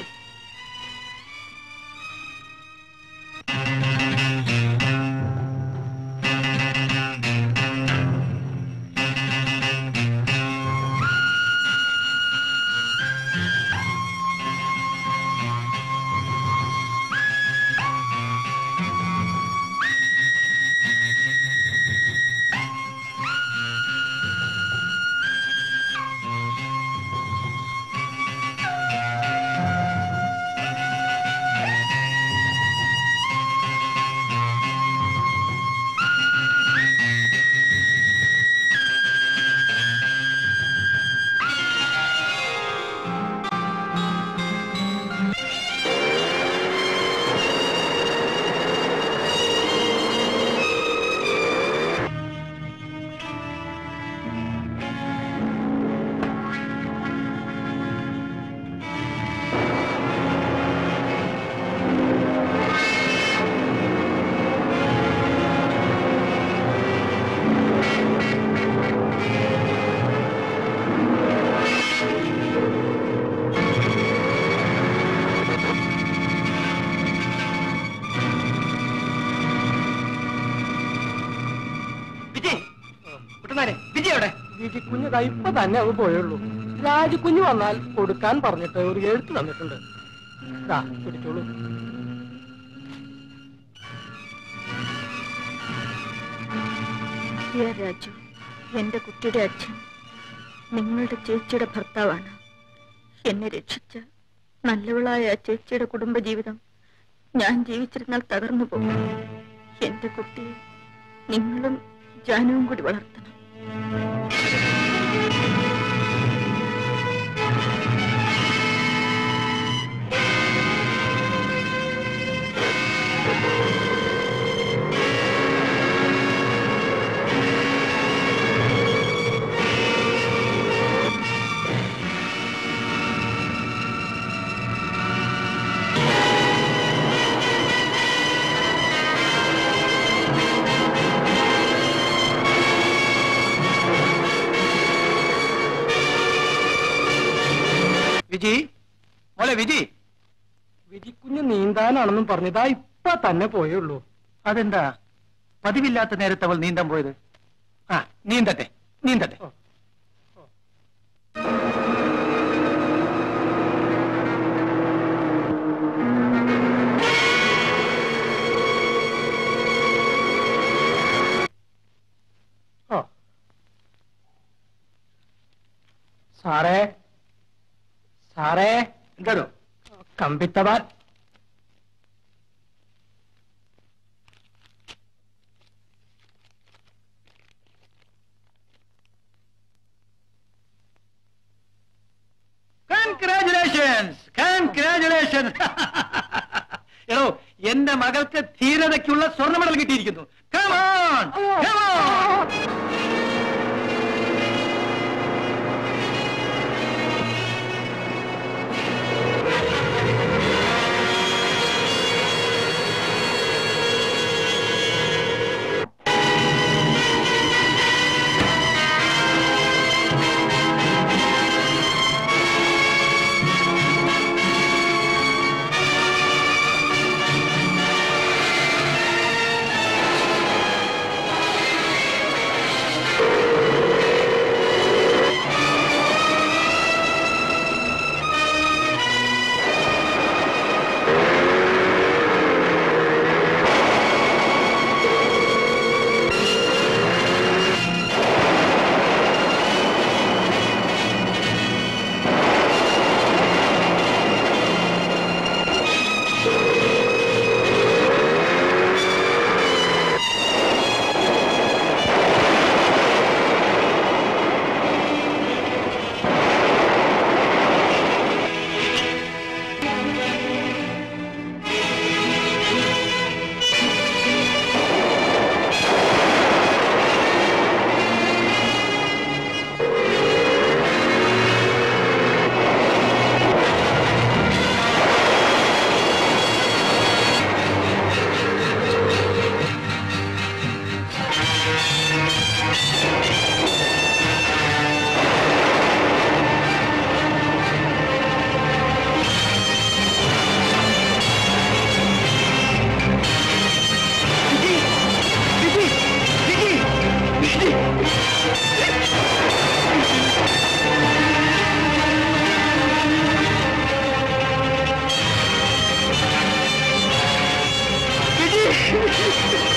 വിജയ് കുട്ടനാരെ വിജയ് എവിടെ
വിജി കുഞ്ഞ് ദാ ഇപ്പൊ തന്നെ അങ്ങ് പോയുള്ളൂ രാജുകുഞ്ഞ് വന്നാൽ കൊടുക്കാൻ പറഞ്ഞിട്ട് ഒരു എഴുത്ത് തന്നിട്ടുണ്ട് ദാ പിടിച്ചോളൂ
ഡിയർ രാജു എന്റെ കുട്ടിയുടെ അച്ഛൻ നിങ്ങളുടെ ചേച്ചിയുടെ ഭർത്താവാണ് എന്നെ രക്ഷിച്ച നല്ലവളായ ആ ചേച്ചിയുടെ കുടുംബജീവിതം ഞാൻ ജീവിച്ചിരുന്നാൽ തകർന്നു പോകും എന്റെ കുട്ടിയെ നിങ്ങളും ജാനുവും കൂടി വളർത്തണം
വിജി മോളെ വിജി
വിജി കുഞ്ഞ് നീന്താനാണെന്നും പറഞ്ഞതാ ഇപ്പൊ തന്നെ പോയുള്ളൂ
അതെന്താ പതിവില്ലാത്ത നേരത്ത് അവൾ നീന്താൻ പോയത് ആ നീന്തട്ടെ നീന്തട്ടെ
ഓ. ഓ സാറേ സാറേ
എന്താണോ
കമ്പിത്തവാൻ
കൺഗ്രാചുലേഷൻസ് കൺഗ്രാചുലേഷൻസ് എടോ എന്റെ മകൾക്ക് ധീരതയ്ക്കുള്ള സ്വർണ്ണ മെഡൽ കിട്ടിയിരിക്കുന്നു Come on! Come on!
Viji